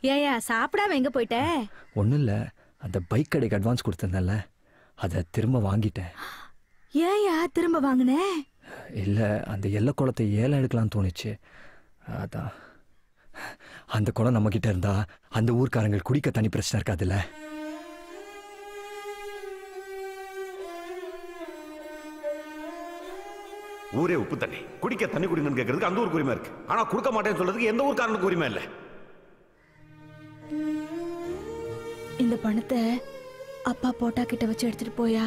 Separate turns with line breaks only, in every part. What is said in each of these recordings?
ஏயா சாப்பிடாம எங்க போயிட்ட
ஒன்றும் இல்லை அந்த பைக் கடைக்கு அட்வான்ஸ் கொடுத்துருந்தேன்ல அதை திரும்ப வாங்கிட்டேன்
ஏயா திரும்ப வாங்கின
இல்லை அந்த எல்லை குளத்தை ஏலம் எடுக்கலாம்னு தோணுச்சு அதான் அந்த குளம் நம்மக்கிட்ட இருந்தா அந்த ஊர்க்காரங்க குடிக்க தனி பிரச்சனை இருக்காதுல்ல
ஊரே உப்பு தண்ணி குடிக்க தண்ணி குடிங்கன்னு கேட்கறதுக்கு அந்த ஊருக்கு உரிமை இருக்கு ஆனா கொடுக்க மாட்டேன்னு சொல்றதுக்கு எந்த ஊர்க்காரனுக்கு உரிமை இல்லை
இந்த பணத்தை அப்பா போட்டா கிட்ட வச்சு எடுத்துட்டு போயா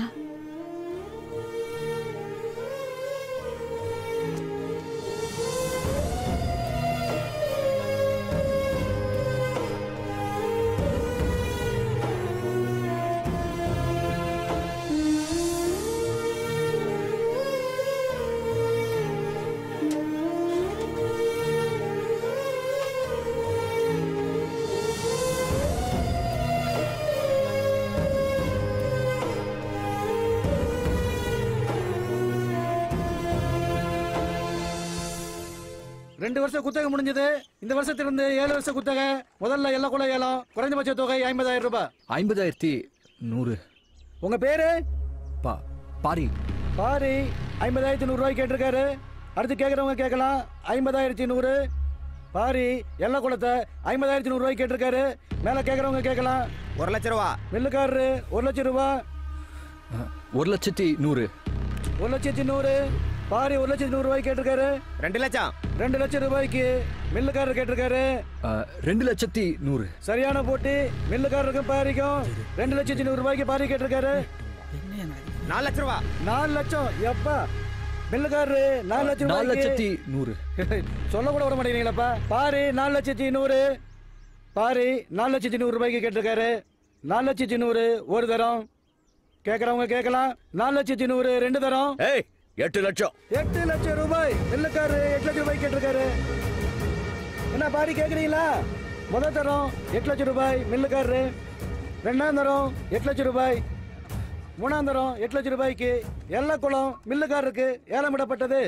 ரெண்டு வருஷம் குத்தகை முடிஞ்சது இந்த வருஷத்திலிருந்து ஏழு வருஷம் குத்தகை முதல்ல எல்ல குல ஏலம் குறைந்தபட்ச தொகை ஐம்பதாயிரம் ரூபாய்
ஐம்பதாயிரத்தி நூறு
உங்க பேரு
பா பாரி
பாரி ஐம்பதாயிரத்தி நூறு ரூபாய் கேட்டிருக்காரு அடுத்து கேட்கறவங்க கேட்கலாம் ஐம்பதாயிரத்தி நூறு பாரி எல்ல குளத்தை ஐம்பதாயிரத்தி நூறு ரூபாய் கேட்டிருக்காரு மேல கேட்கறவங்க கேட்கலாம்
ஒரு லட்ச ரூபா
மில்லுக்காரரு ஒரு லட்சம் ரூபாய்
ஒரு லட்சத்தி நூறு
ஒரு லட்சத்தி நூறு பாரி ஒரு லட்சத்தி நூறு ரூபாய் கேட்டிருக்காரு
ரெண்டு லட்சம்
ரெண்டு லட்சம் ரூபாய்க்கு மில்லுக்காரர் கேட்டிருக்காரு
ஆ, ரெண்டு லட்சத்தி நூறு
சரியான போட்டி மில்லுக்காரருக்கும் பாரிக்கும் ரெண்டு லட்சத்தி நூறு ரூபாய்க்கு பாரி கேட்டிருக்காரு
நாலு லட்ச ரூபா
நாலு லட்சம் எப்பா மில்லுக்காரரு நாலு லட்சம்
நாலு
ரூபாய்க்கு
லட்சத்தி நூறு
சொல்ல கூட விட மாட்டேங்கிறீங்களப்பா பாரி நாலு லட்சத்தி நூறு பாரி நாலு லட்சத்தி நூறு ரூபாய்க்கு கேட்டிருக்காரு நாலு லட்சத்தி நூறு ஒரு தரம் கேட்கறவங்க கேட்கலாம் நாலு லட்சத்தி நூறு ரெண்டு தரம்
ஏய் எட்டு லட்சம்
எட்டு லட்சம் ரூபாய் மில்லுக்காரரு எட்டு லட்சம் ரூபாய் கேட்டிருக்காரு என்ன பாரி கேட்குறீங்களா முதல் தரம் எட்டு லட்சம் ரூபாய் மில்லுக்காரரு ரெண்டாம் தரம் எட்டு லட்சம் ரூபாய் மூணாம் தரம் எட்டு லட்சம் ரூபாய்க்கு எல்லக்குளம் மில்லுக்காரருக்கு ஏலமிடப்பட்டது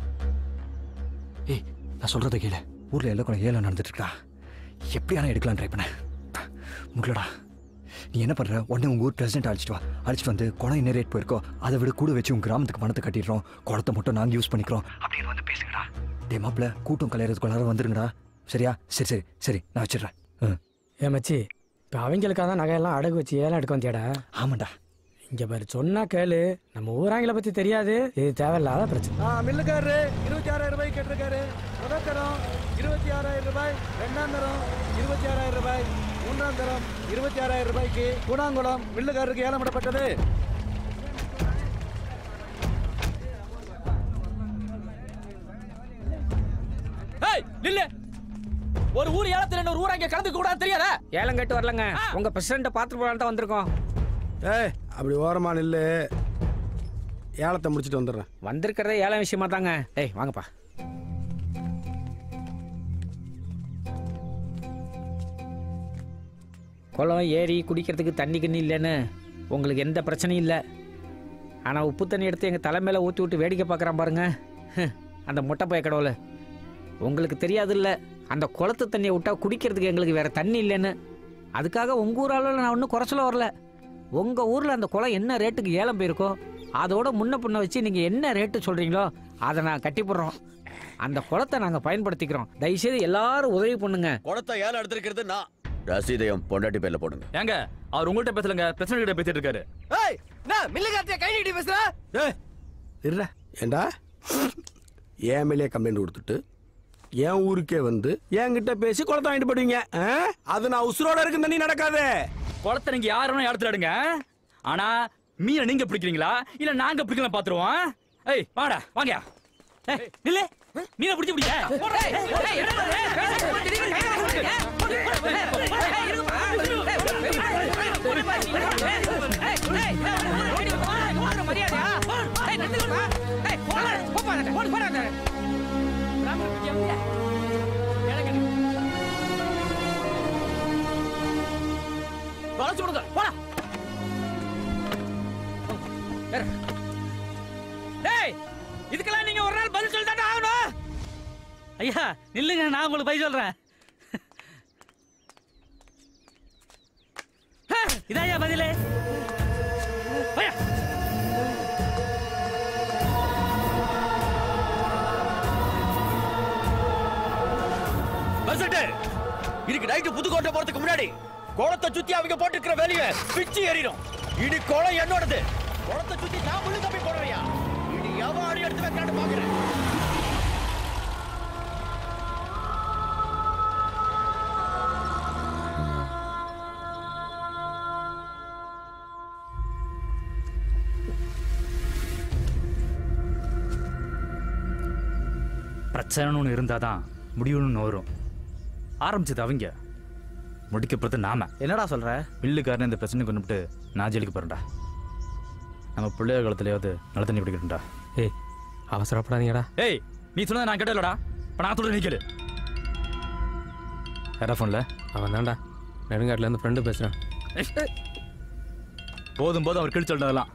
ஏய் நான் சொல்றத கேளு ஊர்ல எல்லாம் கூட ஏலம் நடந்துட்டு இருக்கா எப்படியான எடுக்கலாம் ட்ரை பண்ண முடியலடா நீ என்ன பண்ற உடனே உங்க ஊர் பிரசிடென்ட் அழைச்சிட்டு வா அழைச்சிட்டு வந்து குளம் என்ன ரேட் போயிருக்கோ அதை விட கூட வச்சு உங்க கிராமத்துக்கு பணத்தை கட்டிடுறோம் குளத்தை மட்டும் நாங்க யூஸ் பண்ணிக்கிறோம் அப்படின்னு வந்து பேசுங்கடா டே மாப்பிள கூட்டம் கலையறதுக்குள்ளார வந்துருங்கடா சரியா சரி சரி சரி நான் வச்சிடுறேன் ம்.
ஏ மச்சி இப்போ அவங்களுக்காக தான் நகையெல்லாம் அடகு வச்சு ஏலம் எடுக்க வந்தியாடா
ஆமாண்டா
இங்க பாரு சொன்னா கேளு நம்ம ஊராங்களை பத்தி தெரியாது இது தேவையில்லாத பிரச்சனை
ஆ மில்லுக்காரரு இருபத்தி ஆறாயிரம் ரூபாய் கேட்டிருக்காரு முதல் தரம் இருபத்தி ஆறாயிரம் ரூபாய் ரெண்டாம் தரம் இருபத்தி ஆறாயிரம் ரூபாய் மூன்றாம் தரம் இருபத்தி ஆறாயிரம் ரூபாய்க்கு கூடாங்குளம் மில்லுக்காரருக்கு ஏலமிடப்பட்டது
ஏய் நில்லு ஒரு ஊர் ஏலத்துல இன்னொரு ஊர் அங்க கலந்து கூட தெரியாதா
ஏலம் கேட்டு வரலங்க உங்க பிரசிடண்ட்டை பார்த்துட்டு போகலான்னு தான் வந்திருக்கோம்
ஏய் அப்படி ஓரமா நில்லு ஏலத்தை முடிச்சிட்டு வந்துடுறேன்
வந்திருக்கிறதே ஏலம் விஷயமா தாங்க ஏய் வாங்கப்பா குளம் ஏரி குடிக்கிறதுக்கு தண்ணி கிண்ணி இல்லைன்னு உங்களுக்கு எந்த பிரச்சனையும் இல்லை ஆனால் உப்பு தண்ணி எடுத்து எங்கள் தலைமையில ஊற்றி விட்டு வேடிக்கை பார்க்குறான் பாருங்க ஹ், அந்த முட்டை பய கடவுள் உங்களுக்கு தெரியாதுல்ல அந்த குளத்து தண்ணியை விட்டா குடிக்கிறதுக்கு எங்களுக்கு வேற தண்ணி இல்லைன்னு அதுக்காக உங்கள் ஊர் அளவில் நான் ஒன்றும் குறைச்சல வரல உங்கள் ஊரில் அந்த குளம் என்ன ரேட்டுக்கு ஏலம் போயிருக்கோ அதோட முன்ன பின்ன வச்சு நீங்கள் என்ன ரேட்டு சொல்கிறீங்களோ அதை நான் கட்டி போடுறோம் அந்த குளத்தை நாங்கள் பயன்படுத்திக்கிறோம் தயவுசெய்து எல்லாரும் உதவி பண்ணுங்க
குடத்தை ஏலம் எடுத்திருக்கிறது நான் ரசீதையும் பொண்டாட்டி பேர்ல போடுங்க
ஏங்க அவர் உங்கள்கிட்ட பேசலங்க பிரச்சனை கிட்ட பேசிட்டு இருக்காரு
ஏய் நான் மில்லுக்காரத்தைய கை நீட்டி பேசுற
ஏய் இருடா ஏண்டா என் மேலேயே கம்ப்ளைண்ட் கொடுத்துட்டு என் ஊருக்கே வந்து என்கிட்ட பேசி குளத்தை வாங்கிட்டு போடுவீங்க ஆ? அது நான் உசுரோட இருக்கு தண்ணி நடக்காது
குளத்தை நீங்க யாரும் இடத்துல எடுங்க ஆனா மீனை நீங்க பிடிக்கிறீங்களா இல்ல நாங்க பிடிக்கலாம் பாத்துருவோம் ஏய் வாடா வாங்க ஏய், நில்லு மீனை பிடிச்சு பிடிக்க வளைச்சு விடுங்க போடா ஏறு. டேய் இதுக்கெல்லாம் நீங்க ஒரு நாள் பதில் சொல்லி தானே ஆகணும் ஐயா நில்லுங்க நான் உங்களுக்கு பதில் சொல்றேன் இதாயா பதிலே வாயா
பஸ்ஸட்டு இன்னைக்கு நைட்டு புதுக்கோட்டை போறதுக்கு முன்னாடி குளத்தை சுத்தி அவங்க போட்டுக்கிற வேலையை பிச்சு எறிடும் இனி குளம் என்னோடது குளத்தை சுத்தி நான் முள்ளு தப்பி போடுறியா இனி எவன் அடி எடுத்து வைக்கிறான்னு பாக்குறேன்
பிரச்சனைன்னு ஒன்று இருந்தால் தான் முடிவுன்னு ஒன்று வரும் ஆரம்பிச்சது அவங்க முடிக்கப்படுறது நாம
என்னடா சொல்ற
மில்லுக்காரன் இந்த பிரச்சனை கொண்டுட்டு நான் ஜெயிலுக்கு போகிறேன்டா நம்ம பிள்ளைய காலத்துலயாவது நல்ல தண்ணி குடிக்கட்டும்டா
ஏய் அவசரப்படாதீங்கடா
ஏய் நீ சொன்னதை நான் கேட்டலடா இப்போ நான் சொல்றது நீ கேளு யாரா ஃபோனில்
அவன் தான்டா நெடுங்காட்டில் இருந்து ஃப்ரெண்டு பேசுகிறேன்
போதும் போதும் அவர் கிழிச்சு சொல்றதெல்லாம்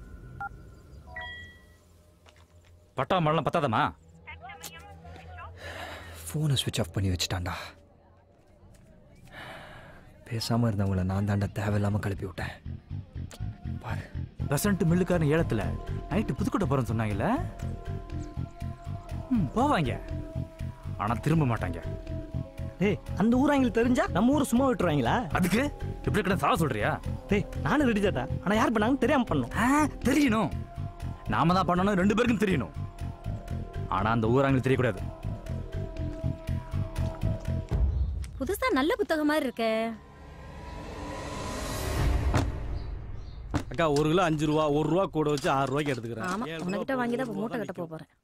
பட்டா மழலாம் பத்தாதம்மா
ஃபோனை ஸ்விட்ச் ஆஃப் பண்ணி வச்சுட்டான்டா பேசாமல் இருந்தவங்கள நான் தாண்டா தேவையில்லாமல் கிளப்பி விட்டேன் பாரு
பெசன்ட் மில்லுக்காரன் ஏலத்துல நைட்டு புதுக்கோட்டை போறேன்னு சொன்னாங்கல்ல ம், போவாங்க ஆனா திரும்ப மாட்டாங்க
டேய் அந்த ஊராங்களுக்கு தெரிஞ்சா நம்ம ஊரை சும்மா விட்டுருவாங்களா
அதுக்கு இப்படி கிட்ட சாவ சொல்றியா
டேய் நானும் ரெடி தாட்டா ஆனா யார் பண்ணாங்கன்னு தெரியாம பண்ணோம்
ஆ, தெரியணும் நாம தான் பண்ணணும் ரெண்டு பேருக்கும் தெரியணும் ஆனா அந்த ஊராங்களுக்கு தெரியக்கூடாது
புதுசா நல்ல புத்தகம் மாதிரி இருக்கே
அக்கா ஒரு கிலோ அஞ்சு ரூபா ஒரு ரூபா கூட வச்சு ஆறு ரூபாய்க்கு எடுத்துக்கிறேன்
ஆமா
ஏழு ரூபா
உனக்கிட்ட வாங்கி தான்
போட்டு
மூட்டை கட்ட
நிக்கும்.
போறேன்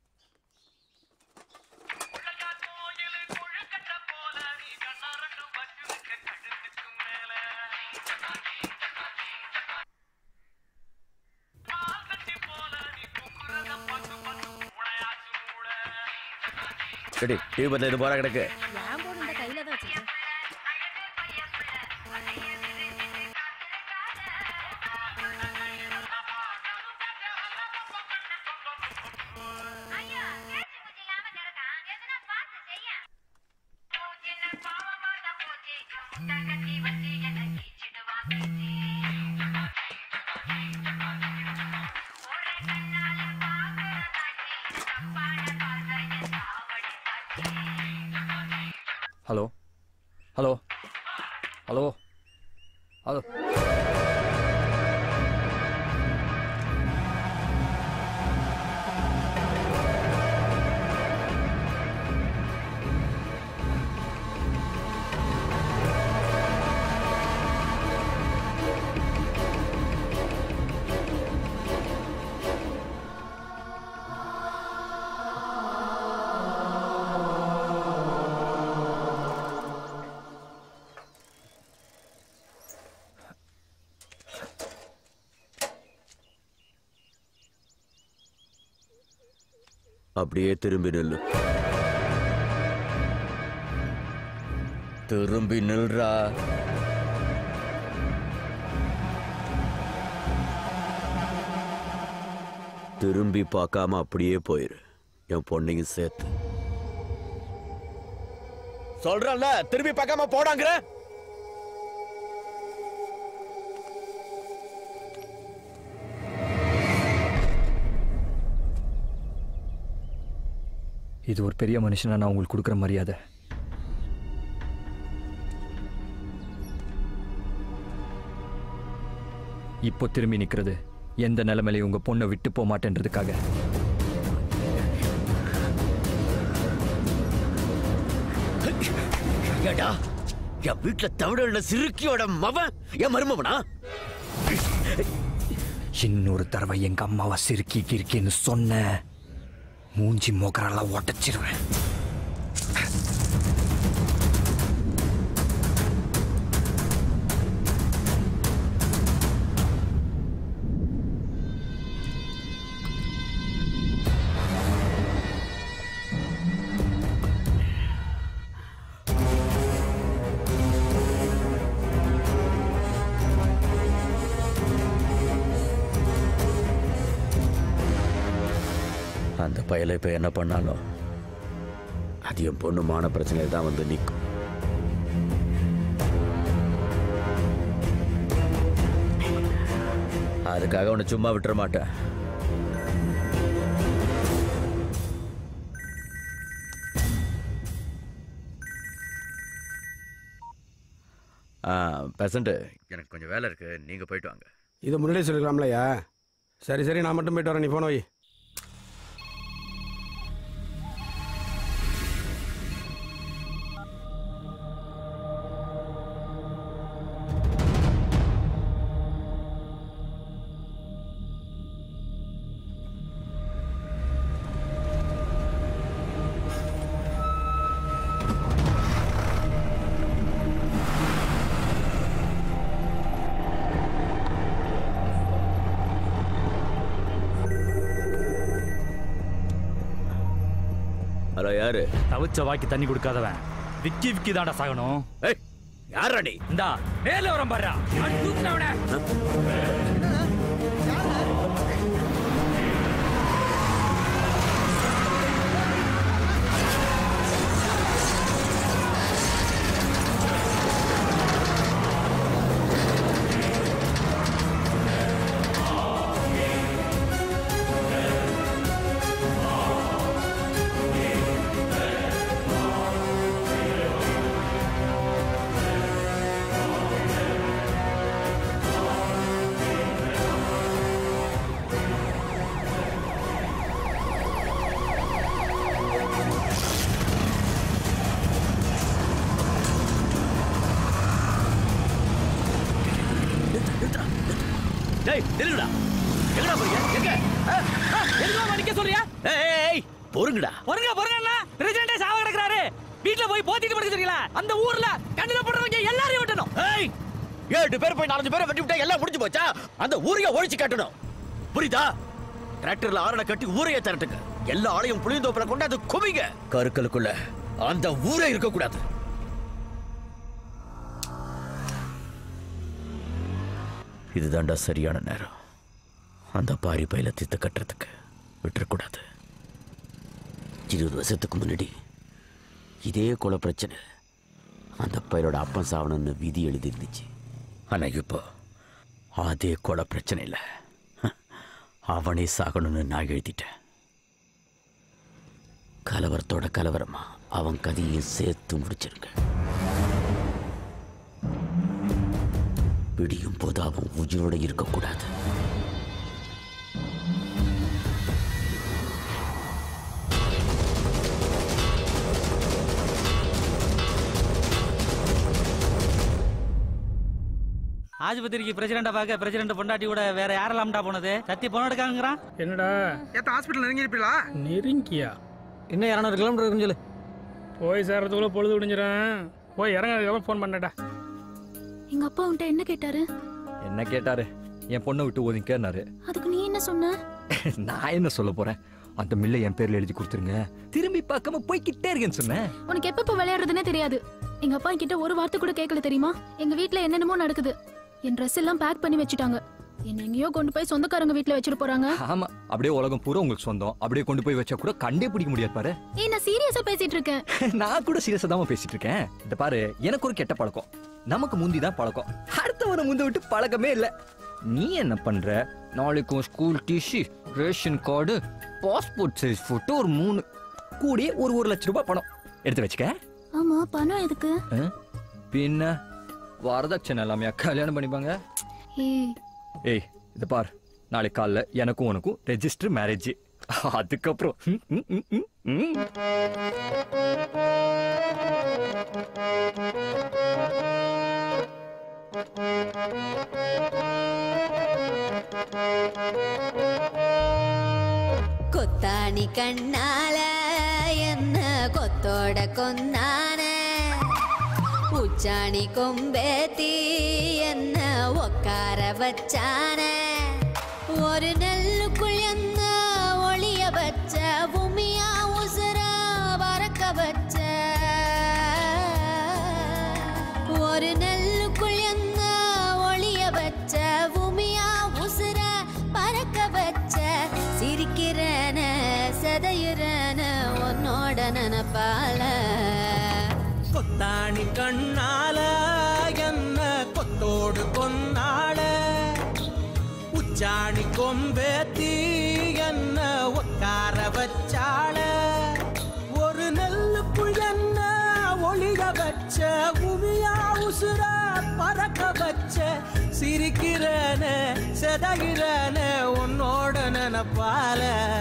சரி டிவி பத்த இது போற கிடக்கு
ஏன் போடு இந்த கையில தான் வச்சிருக்கேன்
ஹலோ ஹலோ ஹலோ ஹலோ
அப்படியே திரும்பி நில்லு திரும்பி நில்றா திரும்பி பார்க்காம அப்படியே போயிரு என் பொண்ணையும் சேர்த்து சொல்றல திரும்பி பார்க்காம போடாங்கிற
இது ஒரு பெரிய மனுஷனா நான் உங்களுக்கு கொடுக்குற மரியாதை இப்போ திரும்பி நிற்கிறது எந்த நிலைமையிலையும் உங்க பொண்ணை விட்டு போக மாட்டேன்றதுக்காக
ஏடா என் வீட்டுல தமிழர்ல சிறுக்கியோட மவன் என் மருமவனா
இன்னொரு தடவை எங்க அம்மாவை சிறுக்கி கிறுக்கின்னு சொன்ன மூஞ்சி மோக்கரெல்லாம் உடச்சிருவேன்
அந்த பயலை இப்ப என்ன பண்ணாலும் அது என் பொண்ணு மான பிரச்சனையில் தான் வந்து நிற்கும் அதுக்காக உன்னை சும்மா விட்டுற மாட்டேன் ஆ பெசண்ட் எனக்கு கொஞ்சம் வேலை இருக்கு நீங்க போயிட்டு வாங்க
இதை முன்னாடியே சொல்லிக்கலாம்லையா சரி சரி நான் மட்டும் போயிட்டு வரேன் நீ போன வை
ஹலோ யாரு
தவிச்ச வாக்கி தண்ணி கொடுக்காதவன் விக்கி விக்கி தாண்டா சாகணும்
ஏய் யாரா நீ
இந்தா நேர்ல வரம் பாரு தூக்குனவன
டேய் நில்லுடா எங்கடா போறீங்க எங்க ஆ, ஆ,
எதுக்கு நிக்க சொல்றியா
ஏய், ஏய் ஏய், பொறுங்கடா
பொறுங்க பொறுங்க பிரசிடண்டே சாவ கிடக்குறாரு வீட்ல போய் போத்திட்டு படுக்க சொல்றீங்களா அந்த ஊர்ல கண்ணுல போடுறவங்க எல்லாரையும் விட்டணும்
ஏய் ஏழு பேர் போய் நாலஞ்சு பேரை வெட்டி விட்டா எல்லாம் முடிஞ்சு போச்சா அந்த ஊரைய ஒழிச்சு கட்டணும் புரியுதா டிராக்டர்ல ஆரணை கட்டி ஊரைய திரட்டுங்க எல்லா ஆளையும் புளியந்தோப்புல கொண்டாந்து குவிங்க கருக்களுக்குள்ள அந்த ஊரே இருக்க கூடாது இதுதான்டா சரியான நேரம் அந்த பாரி பையில தித்த கட்டுறதுக்கு விட்டுறக்கூடாது இருபது வருஷத்துக்கு முன்னாடி இதே கொலை பிரச்சனை அந்த பையனோட அப்பன் சாவணும்னு விதி எழுதி இருந்துச்சு ஆனா இப்போ அதே கொலை பிரச்சனை இல்லை அவனே சாகணும்னு நான் எழுதிட்டேன் கலவரத்தோட கலவரமா அவன் கதையை சேர்த்து முடிச்சிருங்க விடியும் போது அவன் உயிரோட இருக்கக்கூடாது
ஆஸ்பத்திரிக்கு பிரசிடண்ட பார்க்க பிரசிடண்ட் பொண்டாட்டி கூட வேற யாரெல்லாம்டா போனது சத்தி போன எடுக்காங்கிறான்
என்னடா
ஏத்த ஹாஸ்பிட்டல் நெருங்கி இருப்பீங்களா
நெருங்கியா
இன்னும் இரநூறு கிலோமீட்டர் இருக்குன்னு சொல்லு
போய் சேர்றதுக்குள்ள பொழுது விடிஞ்சிடும் போய் இறங்கிறதுக்கப்புறம் ஃபோன் பண்ணடா
எங்க அப்பா உன்ட்ட என்ன கேட்டாரு
என்ன கேட்டாரு என் பொண்ணை விட்டு ஒதுங்கன்னாரு
அதுக்கு நீ என்ன சொன்ன
நான் என்ன சொல்ல போறேன் அந்த மில்லை என் பேர்ல எழுதி கொடுத்துருங்க திரும்பி பார்க்காம போய்கிட்டே இருக்கேன்னு சொன்னேன்
உனக்கு எப்ப விளையாடுறதுனே தெரியாது எங்க அப்பா கிட்ட ஒரு வார்த்தை கூட கேட்கல தெரியுமா எங்க வீட்ல என்னென்னமோ நடக்குது என் ட்ரெஸ் எல்லாம் பேக் பண்ணி வச்சுட்டாங்க என்ன எங்கேயோ கொண்டு போய் சொந்தக்காரங்க வீட்ல வச்சுட்டு போறாங்க
ஆமா அப்படியே உலகம் பூரா உங்களுக்கு சொந்தம் அப்படியே கொண்டு போய் வச்சா கூட கண்டே பிடிக்க முடியாது பாரு
ஏய் நான் சீரியஸா பேசிட்டு இருக்கேன்
நான் கூட சீரியஸா தான் பேசிட்டு இருக்கேன் இந்த பாரு எனக்கு ஒரு கெட்ட பழக்கம் நமக்கு முந்தி தான் பழக்கம் அடுத்தவனை முந்த விட்டு பழக்கமே இல்ல நீ என்ன பண்ற நாளைக்கும் school TC ration card passport size photo ஒரு மூணு கூடிய ஒரு ஒரு லட்ச ரூபாய் பணம் எடுத்து வச்சுக்க
ஆமா பணம் எதுக்கு
ஆ? பின்ன வரதட்சணை எல்லாமே கல்யாணம் பண்ணிப்பாங்க
ஏய்
ஏய் இது பார் நாளைக்கு காலைல எனக்கும் உனக்கும் ரெஜிஸ்டர் மேரேஜ் அதுக்கப்புறம் ம், ம், ம், ம், ம்.
கொத்தாணி கண்ணால என்ன கொத்தோட கொந்தான உச்சாணி கொம்பேத்தி என்ன உக்கார வச்சான ஒரு நெல்லுக்குள் என்ன ஒளிய வச்ச பூமியா உசுர பறக்க வச்ச ஒரு நெல்லுக்குள் என்ன ஒளிய வச்ச பூமியா உசுர பறக்க வச்ச சிரிக்கிறன செதையுறன உன்னோட நினப்பால
கொத்தாணி கண்ணால என்ன கொத்தோடு கொன்னாட உச்ச உச்சாணி கொம்பேத்தி என்ன உட்கார வச்சாள ஒரு நெல்லுக்குள் என்ன ஒளிர வச்ச உமியா உசுர பறக்க வச்ச சிரிக்கிறன செதகிறன உன்னோட நினப்பால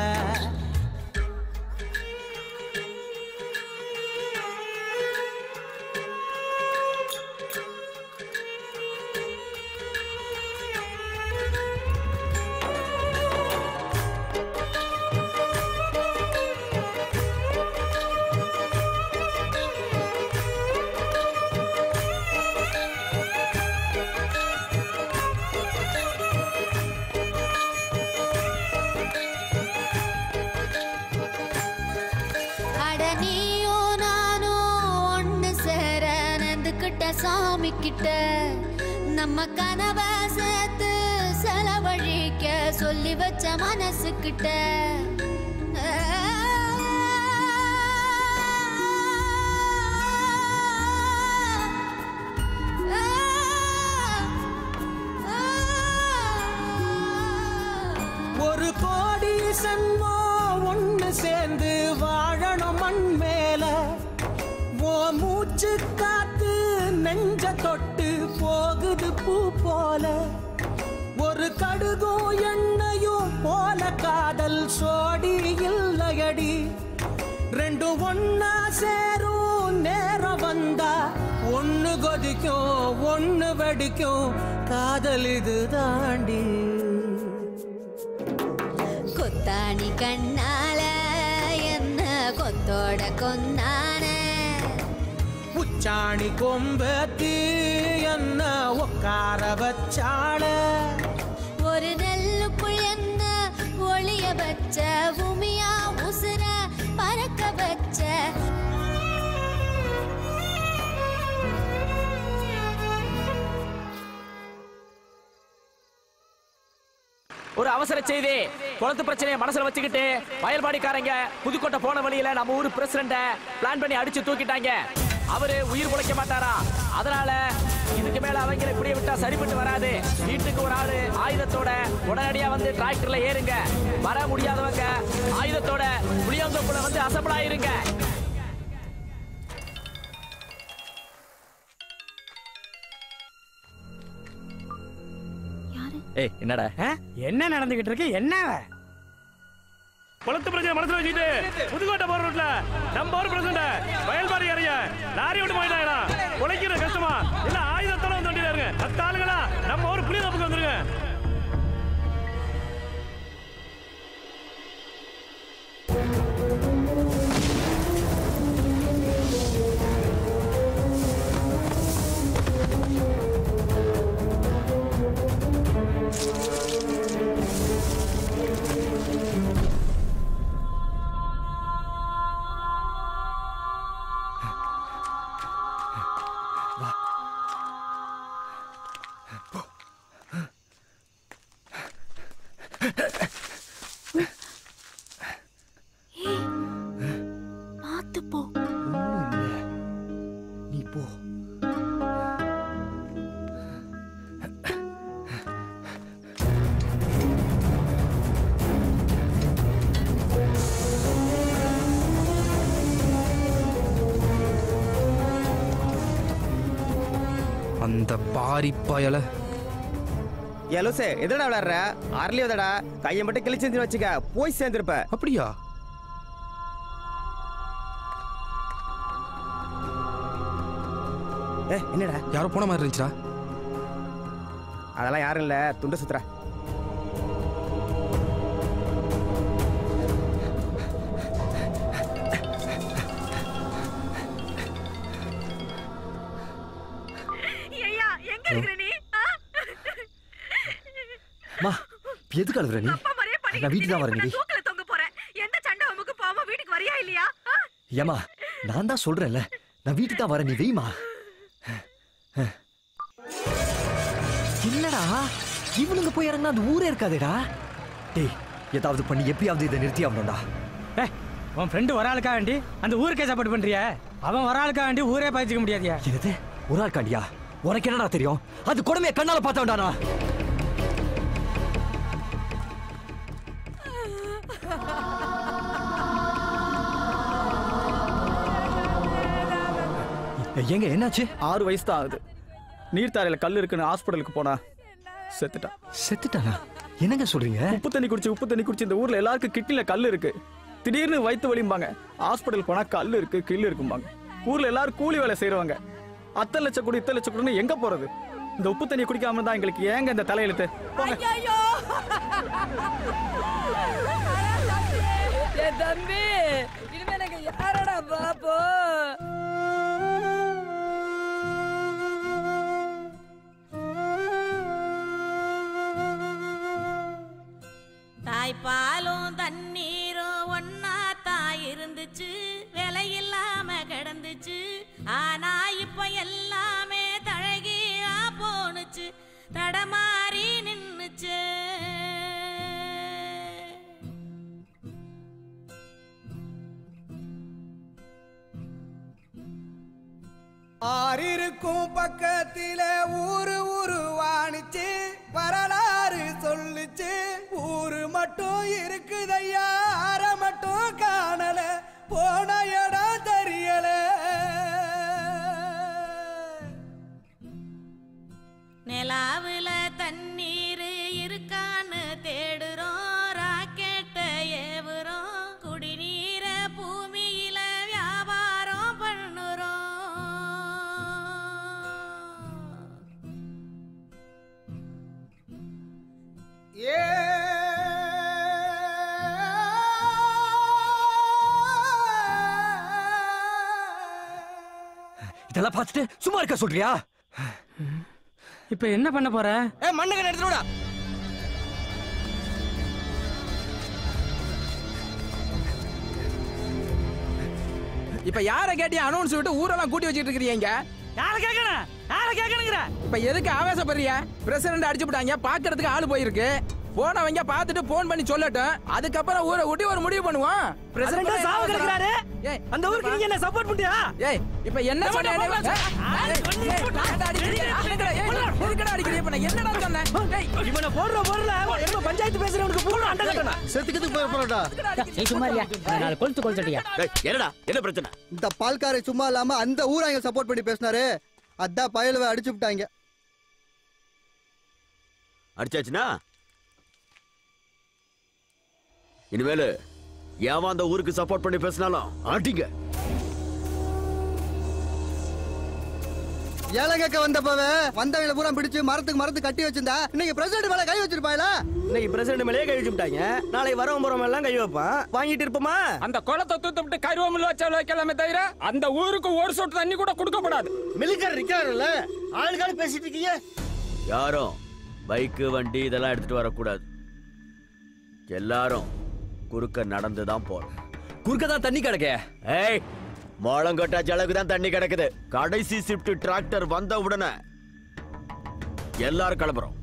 அட நீயும் நானும் ஒண்ணு சேர நந்துக்கிட்ட சாமி கிட்ட நம்ம கனவை சேர்த்து செலவழிக்க சொல்லி வச்ச மனசுக்கிட்ட
ஒரு கோடி சன்மோ ஒண்ணு சேர்ந்து வாழணும் மண் மேல ஓ மூச்சு காத்து நெஞ்ச தொட்டு போகுது பூ போல ஒரு கடுகும் எண்ணெயும் போல காதல் சோடி இல்லையடி ரெண்டும் ஒன்னா சேரும் நேரம் வந்தா ஒண்ணு கொதிக்கும் ஒண்ணு வெடிக்கும் காதல் இது தாண்டி
கொத்தாணி கண்ணால என்ன கொத்தோட கொந்தான
உச்சாணி கொம்பத்தி என்ன உட்கார வச்சாள
ஒரு நெல்லுக்குள் என்ன ஒளிய வச்ச பூமியா உசுர பறக்க வச்ச
ஒரு அவசர செய்தி குளத்து பிரச்சனையை மனசுல வச்சுக்கிட்டு வயல்பாடிக்காரங்க புதுக்கோட்டை போன வழியில நம்ம ஊர் பிரசிடண்ட பிளான் பண்ணி அடிச்சு தூக்கிட்டாங்க அவரு உயிர் பிழைக்க மாட்டாரா அதனால இதுக்கு மேல அவங்களை இப்படியே விட்டா சரிப்பட்டு வராது வீட்டுக்கு ஒரு ஆளு ஆயுதத்தோட உடனடியா வந்து டிராக்டர்ல ஏறுங்க வர முடியாதவங்க ஆயுதத்தோட புளியந்தோப்புல வந்து அசம்பிள் ஆயிருங்க ஏய் என்னடா
என்ன நடந்துகிட்டு இருக்கு என்ன
குளத்து பிரச்சனை மனசுல வச்சுக்கிட்டு புதுக்கோட்டை போற ரோட்ல நம்ம ஒரு பிரச்சனை வயல்பாடி இறங்க லாரி விட்டு போயிட்டாங்கடா உழைக்கிற கஷ்டமா இல்ல ஆயுதத்தோட வந்து வண்டியில இருங்க மத்த ஆளுங்களா நம்ம ஒரு புளிய தப்புக்கு வந்துருங்க
பார்த்து போ
நீ போ
அந்த பாரி பயல
எலோசே எதடா விளையாடுற அரளி வதடா கையை மட்டும் கிழிச்சு வச்சுக்க போய் சேர்ந்துருப்ப
அப்படியா
ஏ என்னடா
யாரோ போன மாதிரி இருந்துச்சுடா
அதெல்லாம் யாரும் இல்ல துண்டு சுத்துற
ஐயா எங்க இருக்கிற நீ ஆ?
மா எதுக்கு அழுகுற நீ
அப்பா மாதிரியே பண்ணிக்கிட்டு
நான் வீட்டுக்கு தான் வரேன்
இப்ப
நீ
நான் தூக்குல தொங்க போறேன் எந்த சண்டை அமுக்கு போகாம வீட்டுக்கு வரியா இல்லையா ஆ?
ஏமா நான் தான் சொல்றேன்ல நான் வீட்டுக்கு தான் வரேன் நீ வெய்மா என்னடா இவனுங்க போய் இறங்கினா அந்த ஊரே இருக்காதேடா டேய் ஏதாவது பண்ணி எப்படியாவது இதை நிறுத்தி ஆகணும்டா
உன் ஃப்ரெண்டு ஒரு ஆளுக்கா வேண்டி அந்த ஊருக்கே சப்போர்ட் பண்றிய அவன் ஒரு ஆளுக்கா வேண்டி ஊரே பாய்ச்சிக்க முடியாதியா
என்னது ஒரு ஆள் காண்டியா உனக்கு என்னடா தெரியும் அது கொடுமையை கண்ணால பார்த்தவன்டா நான் ஏங்க என்னாச்சு
ஆறு வயசு தான் ஆகுது நீர்த்தாரையில கல் இருக்குன்னு ஹாஸ்பிட்டலுக்கு போனா செத்துட்டான்
செத்துட்டானா என்னங்க சொல்றீங்க
உப்பு தண்ணி குடிச்சு உப்பு தண்ணி குடிச்சு இந்த ஊர்ல எல்லாருக்கும் கிட்னில கல் இருக்கு திடீர்னு வயிற்று வலிம்பாங்க ஹாஸ்பிட்டல் போனா கல் இருக்கு கில் இருக்கும்பாங்க ஊர்ல எல்லாரும் கூலி வேலை செய்றவங்க அத்தனை லட்சம் கோடி இத்தனை லட்சம் கோடின்னு எங்க போறது இந்த உப்பு தண்ணி குடிக்காம தான் எங்களுக்கு ஏங்க இந்த தலையெழுத்து போங்க
என் தம்பி இனிமே எனக்கு யாரடா பாப்போம்
தாய்ப்பாலும் தண்ணீரும் ஒன்னா தான் இருந்துச்சு விலை இல்லாம கிடந்துச்சு ஆனா இப்ப எல்லாமே தழகியா போணுச்சு தடமாறி நின்னுச்சு
ஆறிருக்கும் பக்கத்தில ஊரு உருவானுச்சு வரலாறு சொல்லுச்சு ஊரு மட்டும் இருக்குதையா அற மட்டும் காணல போன இடம் தெரியல
நிலாவுல தண்ணீர் இருக்கான்னு தேடுறோம் ராக்கெட்ட ஏவுறோம் குடிநீர பூமியில வியாபாரம் பண்ணுறோம்
ஏ
இதெல்லாம் பார்த்துட்டு சும்மா இருக்க சொல்றியா
இப்ப என்ன பண்ண போற
ஏ மண்ணுக்கு எடுத்துடா
இப்ப யார கேட்டியா அனௌன்ஸ் விட்டு ஊரெல்லாம் கூட்டி வச்சிட்டு இருக்கிறீங்க
யார கேட்கணும் யார கேட்கணுங்கிற
இப்ப எதுக்கு ஆவேசப்படுறிய பிரசிடண்ட் அடிச்சு விட்டாங்க பாக்குறதுக்கு ஆளு போயிருக்கு போனவங்க பார்த்துட்டு போன் பண்ணி சொல்லட்டும் அதுக்கப்புறம் ஊரை விட்டு ஒரு முடிவு பண்ணுவோம்
பிரசிடண்டா சாவு கிடக்குறாரு.
ஏய்
அந்த ஊருக்கு நீங்க என்ன சப்போர்ட் பண்றியா
ஏய் இப்ப என்ன
என்ன
சொன்ன
பண்ண போறா?
எதுக்கடா அடிக்கிறீங்க இப்ப நான் என்னடா சொன்னேன் ஏய்,
இவனை போடுற போடுற என்ன பஞ்சாயத்து பேசுறவனுக்கு பூரா அண்டை கட்டணும்
செத்துக்கிறதுக்கு போய் போறடா
நீ சும்மாரியா நாலு கொளுத்து கொளுத்தடியா
என்னடா என்ன பிரச்சனை
இந்த பால்காரை சும்மா இல்லாம அந்த ஊராங்க சப்போர்ட் பண்ணி பேசினாரு அதான் பயலுவை அடிச்சு விட்டாங்க
அடிச்சாச்சுனா இனிமேலு ஏன் அந்த ஊருக்கு சப்போர்ட் பண்ணி பேசினாலும் ஆட்டிங்க
ஏலங்கக்க வந்தப்பவே வந்தவங்களை பூரா பிடிச்சு மரத்துக்கு மரத்து கட்டி வச்சிருந்தா இன்னைக்கு பிரசிடண்ட் மேல கை வச்சிருப்பாங்களா
இன்னைக்கு பிரசிடண்ட் மேலேயே கை வச்சு விட்டாங்க நாளை வரவன் போறவன் எல்லாம் கை வைப்பான் வாங்கிட்டு இருப்போமா
அந்த குளத்தை தூத்து விட்டு கருவமில் வச்சாலும் வைக்கலாமே தவிர அந்த ஊருக்கு ஒரு சொட்டு தண்ணி கூட கொடுக்கப்படாது
மிலிட்டரி இருக்காருல்ல ஆளுக்கால பேசிட்டு இருக்கீங்க
யாரும் பைக்கு வண்டி இதெல்லாம் எடுத்துட்டு வரக்கூடாது எல்லாரும் குறுக்க நடந்து தான் போறோம்
குறுக்க தான் தண்ணி கிடக்க
ஏய் மோளங்கொட்டாச்சு அளவுக்கு தான் தண்ணி கிடக்குது கடைசி ஷிஃப்ட் டிராக்டர் வந்த உடனே எல்லாரும் கிளம்புறோம்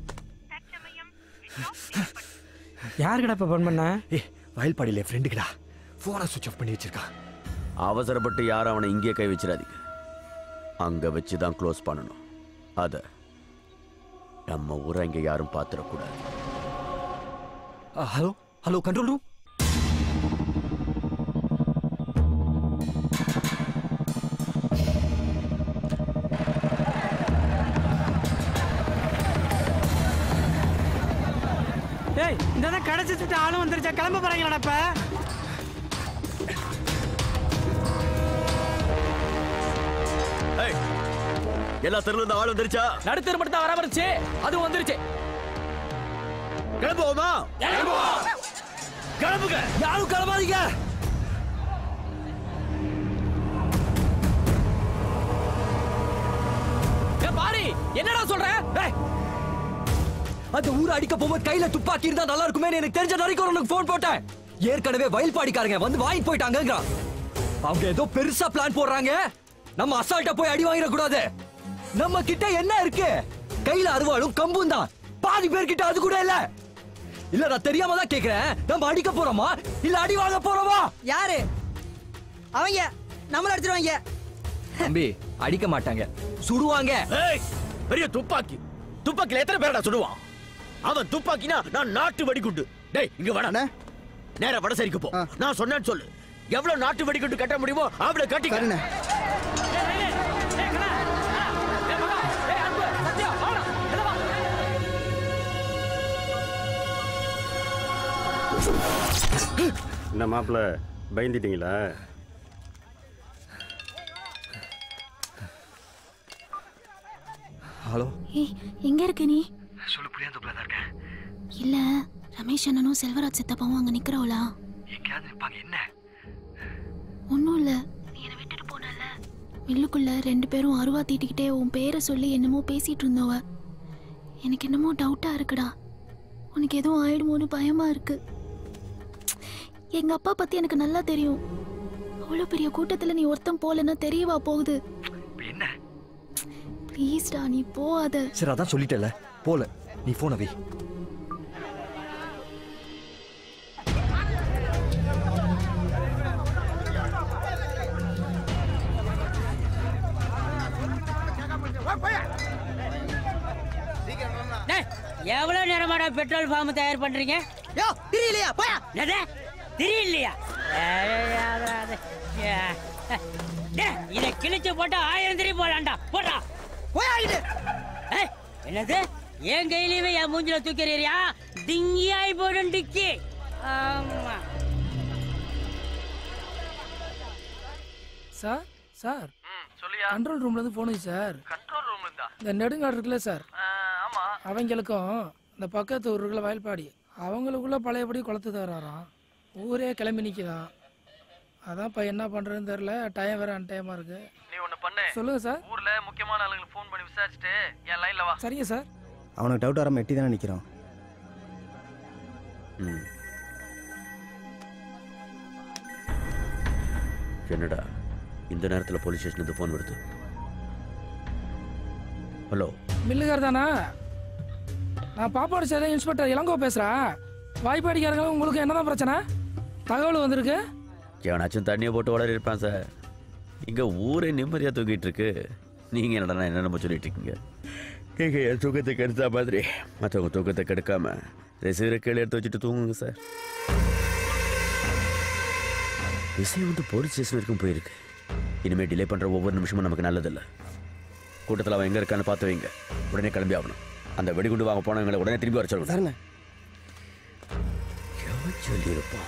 யாருக்கடா இப்ப போன் பண்ண
ஏ வயல்பாடியில ஃப்ரெண்டுக்குடா போனை சுவிட்ச் ஆஃப் பண்ணி வச்சிருக்கான்
அவசரப்பட்டு யாரும் அவனை இங்கே கை வச்சிடாதீங்க அங்க வச்சு தான் க்ளோஸ் பண்ணணும் அத நம்ம ஊரை இங்க யாரும் பாத்துறக்கூடாது
ஹலோ ஹலோ கண்ட்ரோல் ரூம்
ஏய் இந்த கடைசி சுட்டு ஆளும் வந்துருச்சா கிளம்ப போறாங்களாடா இப்ப
ஏய், எல்லா தெருல இருந்து ஆள் வந்துருச்சா
நடுத்தர் மட்டும் தான் வர வந்துருச்சு அதுவும் வந்துருச்சு
கிளம்புவோமா கிளம்புங்க
யாரும் கிளம்பாதீங்க
ஏ பாரி என்னடா சொல்ற ஏய்
அந்த ஊரை அடிக்க போகும்போது கையில துப்பாக்கி இருந்தா நல்லா இருக்குமே எனக்கு தெரிஞ்ச வரைக்கும் உனக்கு போன் போட்டேன் ஏற்கனவே வயல்பாடிக்காரங்க வந்து வாங்கி போயிட்டாங்கங்கிறான் அவங்க ஏதோ பெருசா பிளான் போடுறாங்க நம்ம அசால்ட்டா போய் அடி வாங்கிட கூடாது நம்ம கிட்ட என்ன இருக்கு கையில அருவாளும் கம்பும் தான் பாதி பேர்கிட்ட அது கூட இல்ல இல்ல நான் தெரியாம தான் கேக்குறேன் நம்ம அடிக்க போறோமா இல்ல அடி வாங்க போறோமா
யாரு அவங்க நம்மள அடிச்சிருவாங்க
தம்பி அடிக்க மாட்டாங்க சுடுவாங்க
ஏய் பெரிய துப்பாக்கி துப்பாக்கில எத்தனை பேரடா சுடுவான் அவன் துப்பாக்கினா நான் நாட்டு வெடிகுண்டு டேய் இங்க வாடா நேரா வடசேரிக்கு போ நான் சொன்னேன்னு சொல்லு எவ்வளவு நாட்டு வெடிகுண்டு கட்ட முடியுமோ அவளை கட்டிக்க
என்ன மாப்பிள்ள பயந்துட்டீங்களா
ஹலோ
ஏய் எங்க இருக்க நீ
சொல்லு புளியாந்தோப்பில் தான் இருக்கேன்
இல்ல ரமேஷ் அண்ணனும் செல்வராஜ் சித்தப்பாவும் அங்க நிக்கிறவளா
எங்கேயாவது நிற்பாங்க என்ன
ஒன்றும் இல்ல நீ என்னை விட்டுட்டு போனல மில்லுக்குள்ள ரெண்டு பேரும் அருவா தீட்டிக்கிட்டே உன் பேரை சொல்லி என்னமோ பேசிட்டு இருந்தவ எனக்கு என்னமோ டவுட்டா இருக்குடா உனக்கு எதுவும் ஆயிடுமோன்னு பயமா இருக்கு எங்க அப்பா பத்தி எனக்கு நல்லா தெரியும் அவ்வளோ பெரிய கூட்டத்துல நீ ஒருத்தன் போலன்னா தெரியவா போகுது
என்ன
ப்ளீஸ்டா நீ போகாத
சரி அதான் சொல்லிட்டல போல நீ போன வை
டேய், எவ்வளவு நேரமாடா பெட்ரோல் ஃபார்ம் தயார் பண்றீங்க யோ தெரியலையா போயா எது தெரியலையா இத கிழிச்சு போட்டா ஆயிரம் திரி போலாம்டா போடா போயா என்னது என் கையிலயுமே என் மூஞ்சில தூக்கிறீரியா டிங்கியாய் போடும் டிக்கி ஆமா
சார் சார் கண்ட்ரோல் ரூம்ல இருந்து போனுச்சு சார்
கண்ட்ரோல் ரூம்ல இருந்தா
இந்த நெடுங்காடு இருக்குல்ல சார்
ஆமா
அவங்களுக்கும் இந்த பக்கத்து ஊர் இருக்குல்ல வயல்பாடி அவங்களுக்குள்ள பழையபடி குளத்து தராராம் ஊரே கிளம்பி நிற்கிதான் அதான் இப்போ என்ன பண்ணுறதுன்னு தெரில டைம் வேற அன்டைமாக இருக்கு
நீ ஒண்ணு பண்ணு
சொல்லுங்க சார்
ஊர்ல முக்கியமான ஆளுங்களுக்கு ஃபோன் பண்ணி விசாரிச்சுட்டு என் லைன்ல வா
சரிங்க சார்
அவனுக்கு டவுட் வராமல் எட்டி தானே நிற்கிறான்
என்னடா இந்த நேரத்தில் போலீஸ் ஸ்டேஷனுக்கு ஃபோன் வருது ஹலோ
மில்லுகார் தானா நான் பாப்பாடு சேதம் இன்ஸ்பெக்டர் இளங்கோ பேசுகிறேன் வாய்ப்பாடிக்காரங்களும் உங்களுக்கு என்னதான் பிரச்சனை தகவல் வந்திருக்கு
எவனாச்சும் தண்ணியை போட்டு வளர இருப்பான் சார் இங்கே ஊரே நிம்மதியாக தூங்கிட்டு இருக்கு நீங்கள் என்னடா என்னென்ன சொல்லிட்டு இருக்கீங்க இங்கே என் தூக்கத்தை கெடுத்தா மாதிரி மற்றவங்க தூக்கத்தை கெடுக்காம ரிசீவரை கீழே எடுத்து வச்சுட்டு தூங்குங்க சார் விஷயம் வந்து போலீஸ் ஸ்டேஷன் வரைக்கும் போயிருக்கு இனிமேல் டிலே பண்ணுற ஒவ்வொரு நிமிஷமும் நமக்கு நல்லதில்லை கூட்டத்தில் அவன் எங்கே இருக்கான்னு பார்த்து வைங்க உடனே கிளம்பி ஆகணும் அந்த வெடிகுண்டு வாங்க போனவங்களை உடனே திரும்பி வர சொல்லணும்
சரிண்ணே
எவன் சொல்லியிருப்பான்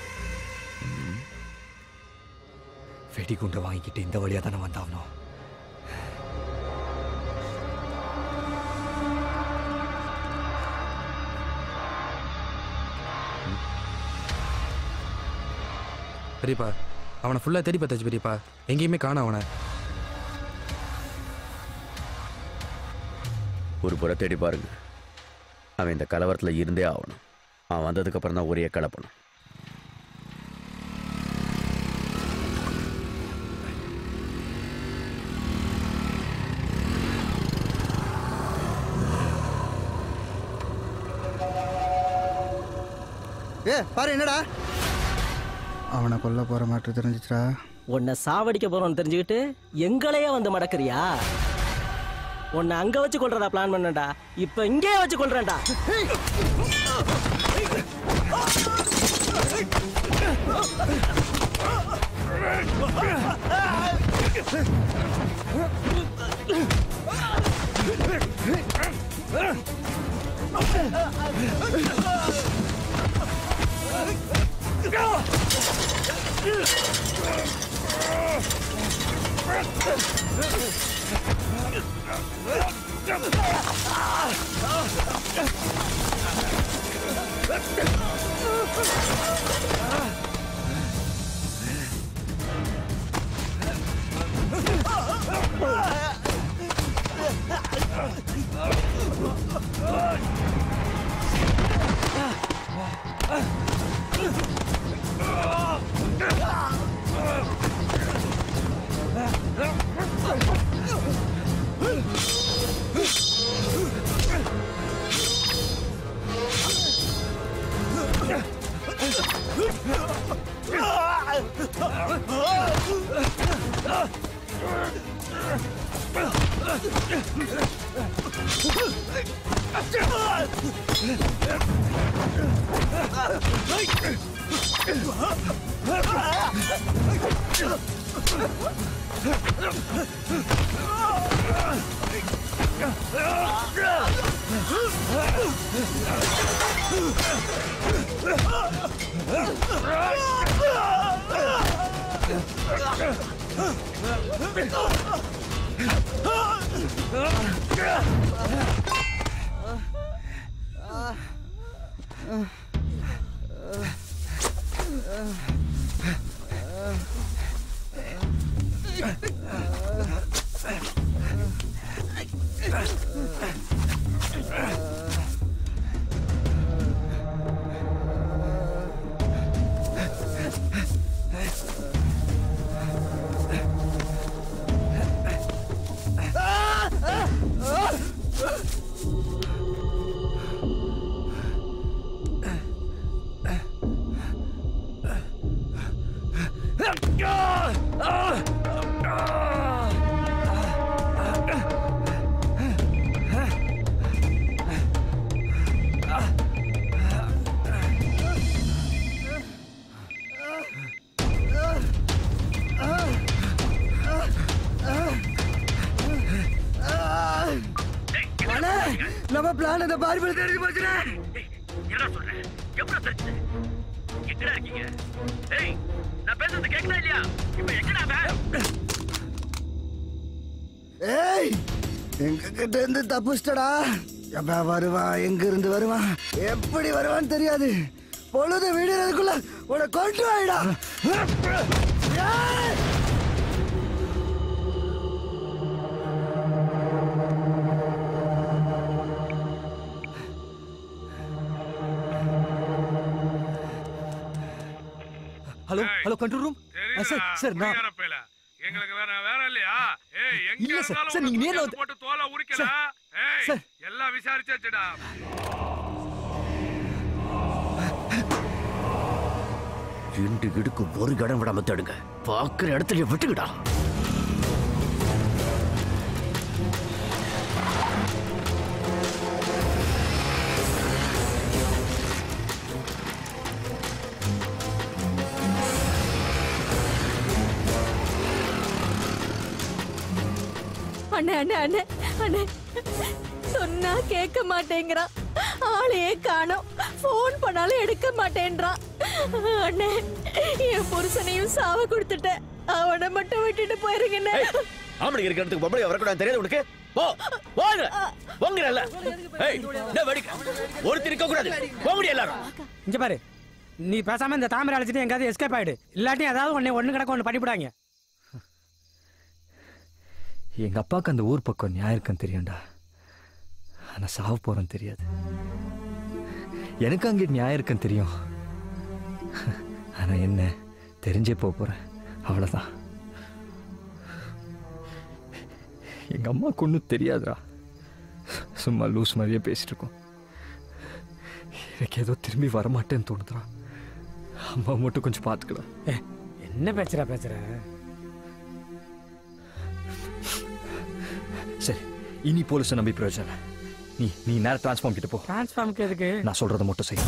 வெடிகுண்டை வாங்கிக்கிட்டு இந்த வழியாக தானே வந்தாகணும்
பெரியப்பா அவனை ஃபுல்லாக தேடி பார்த்தாச்சு பெரியப்பா எங்கேயுமே காணோம் அவனை
ஒரு புற தேடி பாருங்க அவன் இந்த கலவரத்தில் இருந்தே ஆகணும் அவன் வந்ததுக்கு அப்புறம் தான் ஒரே கலப்பணும்
ஏ பாரு என்னடா
அவனை கொல்ல போற மாட்டு தெரிஞ்சிச்சுடா
உன்னை சாவடிக்க போறோம்னு தெரிஞ்சுக்கிட்டு எங்களையே வந்து மடக்குறியா உன்னை அங்க வச்சு கொள்றதா பிளான் பண்ணடா இப்ப இங்கே வச்சு கொள்றேன்டா
Ah!
அண்ணே நம்ம பிளான் இந்த பார்பிள் தெரிஞ்சு போச்சுண்ணே
என்ன சொல்றேன் எவ்வளவு தெரிஞ்சு எங்கடா இருக்கீங்க ஏய் நான் பேசுறது கேட்கல இல்லையா இப்ப எங்கடா அவன்
ஏய் எங்க கிட்ட இருந்து தப்புச்சிட்டடா எப்ப வருவான் எங்க இருந்து வருவான் எப்படி வருவான்னு தெரியாது பொழுது விடுறதுக்குள்ள உன கொண்டு வாயிடா ஏய்!
Hello hello control room sir sir நான்
எங்களுக்கு வேற வேற இல்லையா ஏய் எங்க
இல்ல சார்,
இருந்தாலும்
சார், நீங்க
உனக்கு
நேர்ல
தூக்கி
வந்து-
போட்டு தோலை உரிக்கல
சார்,
ஏய்
சார்.
எல்லாம் விசாரிச்சாச்சுடா
ரெண்டு இடுக்கு ஒரு இடம் விடாம தேடுங்க பாக்குற இடத்துல விட்டுக்கிடா
அண்ணே அண்ணே அண்ணே அண்ணே சொன்னா கேட்க மாட்டேங்கிறான் ஆளையே காணோம் ஃபோன் பண்ணாலும் எடுக்க மாட்டேன்றான் அண்ணே என் புருஷனையும் சாவ கொடுத்துட்டேன் அவனை மட்டும் விட்டுட்டு போயிருங்கண்ணே
ஆம்பளை இருக்கிற இடத்துக்கு பொம்பளை வரக்கூடாது தெரியாது உனக்கு போ போங்க போங்கறல்ல ஏய் என்ன வெடிக்க ஒருத்தர் இருக்க கூடாது போங்கடி எல்லாரும்
இங்க பாரு நீ பேசாம இந்த தாமரை அழைச்சிட்டு எங்காவது எஸ்கேப் ஆயிடு இல்லாட்டி ஏதாவது ஒண்ணு ஒண்ணு கிடக்க ஒண்ணு பண்ணிவிடாங்க
எங்க அப்பாவுக்கு அந்த ஊர் பக்கம் நியாயம் இருக்குன்னு தெரியும்டா ஆனா சாவ போறேன்னு தெரியாது எனக்கு அங்கே நியாயம் இருக்குன்னு தெரியும் ஆனா என்ன தெரிஞ்சே போக போறேன் அவ்வளவுதான் எங்க அம்மாவுக்கு ஒன்றும் தெரியாதுடா சும்மா லூஸ் மாதிரியே பேசிட்டு இருக்கோம் எனக்கு ஏதோ திரும்பி வரமாட்டேன்னு தோணுதுடா அம்மா மட்டும் கொஞ்சம் பார்த்துக்கலாம்
என்ன பேசுற பேசுற
சரி இனி போலீஸை நம்பி பிரயோஜனம் இல்லை. நீ நீ நேரம் டிரான்ஸ்ஃபார்ம் கிட்ட போ
டிரான்ஸ்ஃபார்முக்கு எதுக்கு
நான் சொல்றதை மட்டும் செய்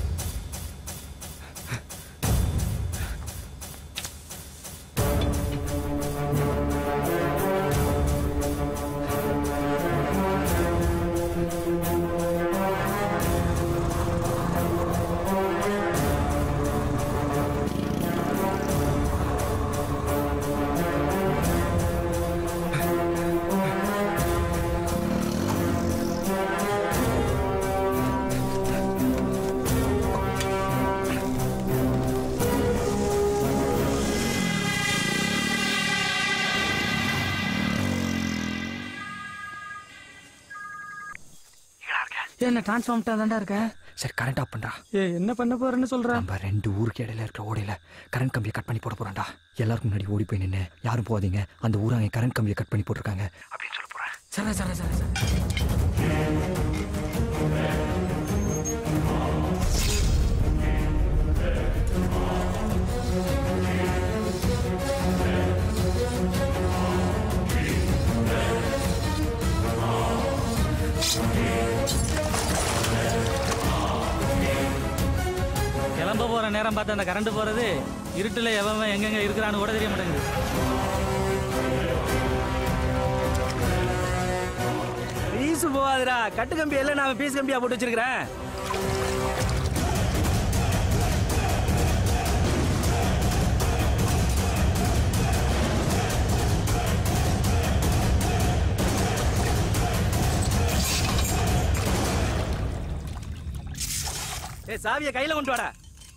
என்ன டிரான்ஸ்ஃபார்ம்ட்டா தான்டா இருக்க
சரி கரண்ட் ஆஃப் பண்றா
ஏ என்ன பண்ண போறேன்னு சொல்ற
நம்ம ரெண்டு ஊருக்கு இடையில இருக்கிற ஓடையில கரண்ட் கம்பியை கட் பண்ணி போட போறான்டா எல்லாருக்கும் முன்னாடி ஓடி போய் நின்று யாரும் போகாதீங்க அந்த ஊராங்க கரண்ட் கம்பியை கட் பண்ணி போட்டிருக்காங்க அப்படின்னு சொல்ல போறேன்
சரி சரி சரி சரி
கிளம்ப போற நேரம் பார்த்து அந்த கரண்ட் போறது இருட்டுல எவன் எங்கெங்க இருக்கிறான்னு கூட தெரிய மாட்டேங்குது
பீஸ் போகாதுடா கட்டு கம்பி எல்லாம் நான் பீஸ் கம்பியா போட்டு வச்சிருக்கிறேன் ஏய் சாவியை கையில கொண்டு வாடா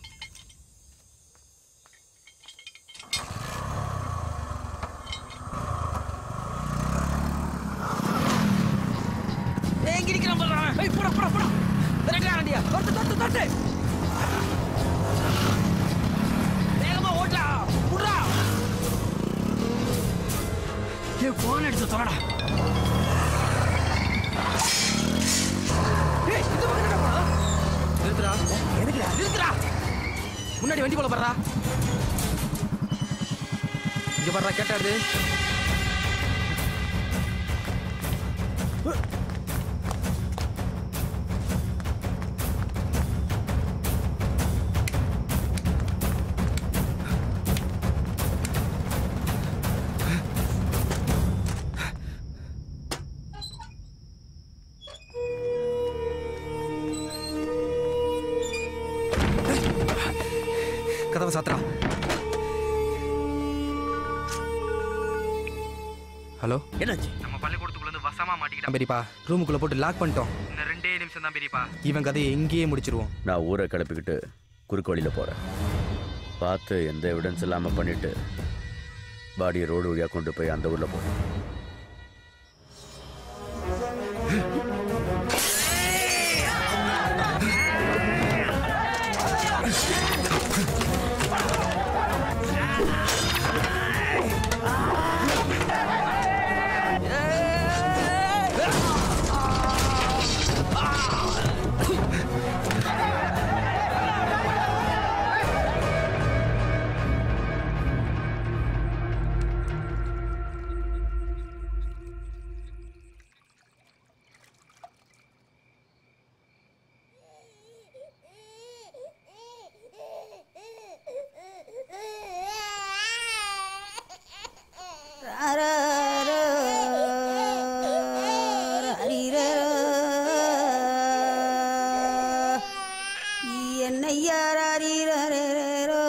ஏய் இங்க நிக்கிறான் பாரு அவன். ஏய் போடா போடா போடா விரட்டுடா வண்டியா தொட்டு தொட்டு தொட்டு வேகமா ஓட்டா புடுறா ஏய் போன் எடுத்து தொலைடா ஏய் இந்த பக்கம் என்னடா போறா நிறுத்துடா எதுக்குடா நிறுத்துடா முன்னாடி வண்டி போல பாருடா இங்க பாருடா கேட்டாடுது
கதவை சாத்துறா
ஹலோ
என்னாச்சு
நம்ம பள்ளிக்கூடத்துக்குள்ள இருந்து வசமா மாட்டிக்கிட்டான் பெரியப்பா ரூமுக்குள்ள போட்டு லாக் பண்ணிட்டோம் இன்னும் ரெண்டே நிமிஷம் தான் பெரியப்பா இவன் கதையை எங்கேயே முடிச்சிருவோம்
நான் ஊரை கிளப்பிக்கிட்டு குறுக்கு வழியில் போகிறேன் பார்த்து எந்த எவிடன்ஸ் இல்லாமல் பண்ணிட்டு பாடியை ரோடு வழியாக கொண்டு போய் அந்த ஊரில் போகிறேன்
என்னையாரோ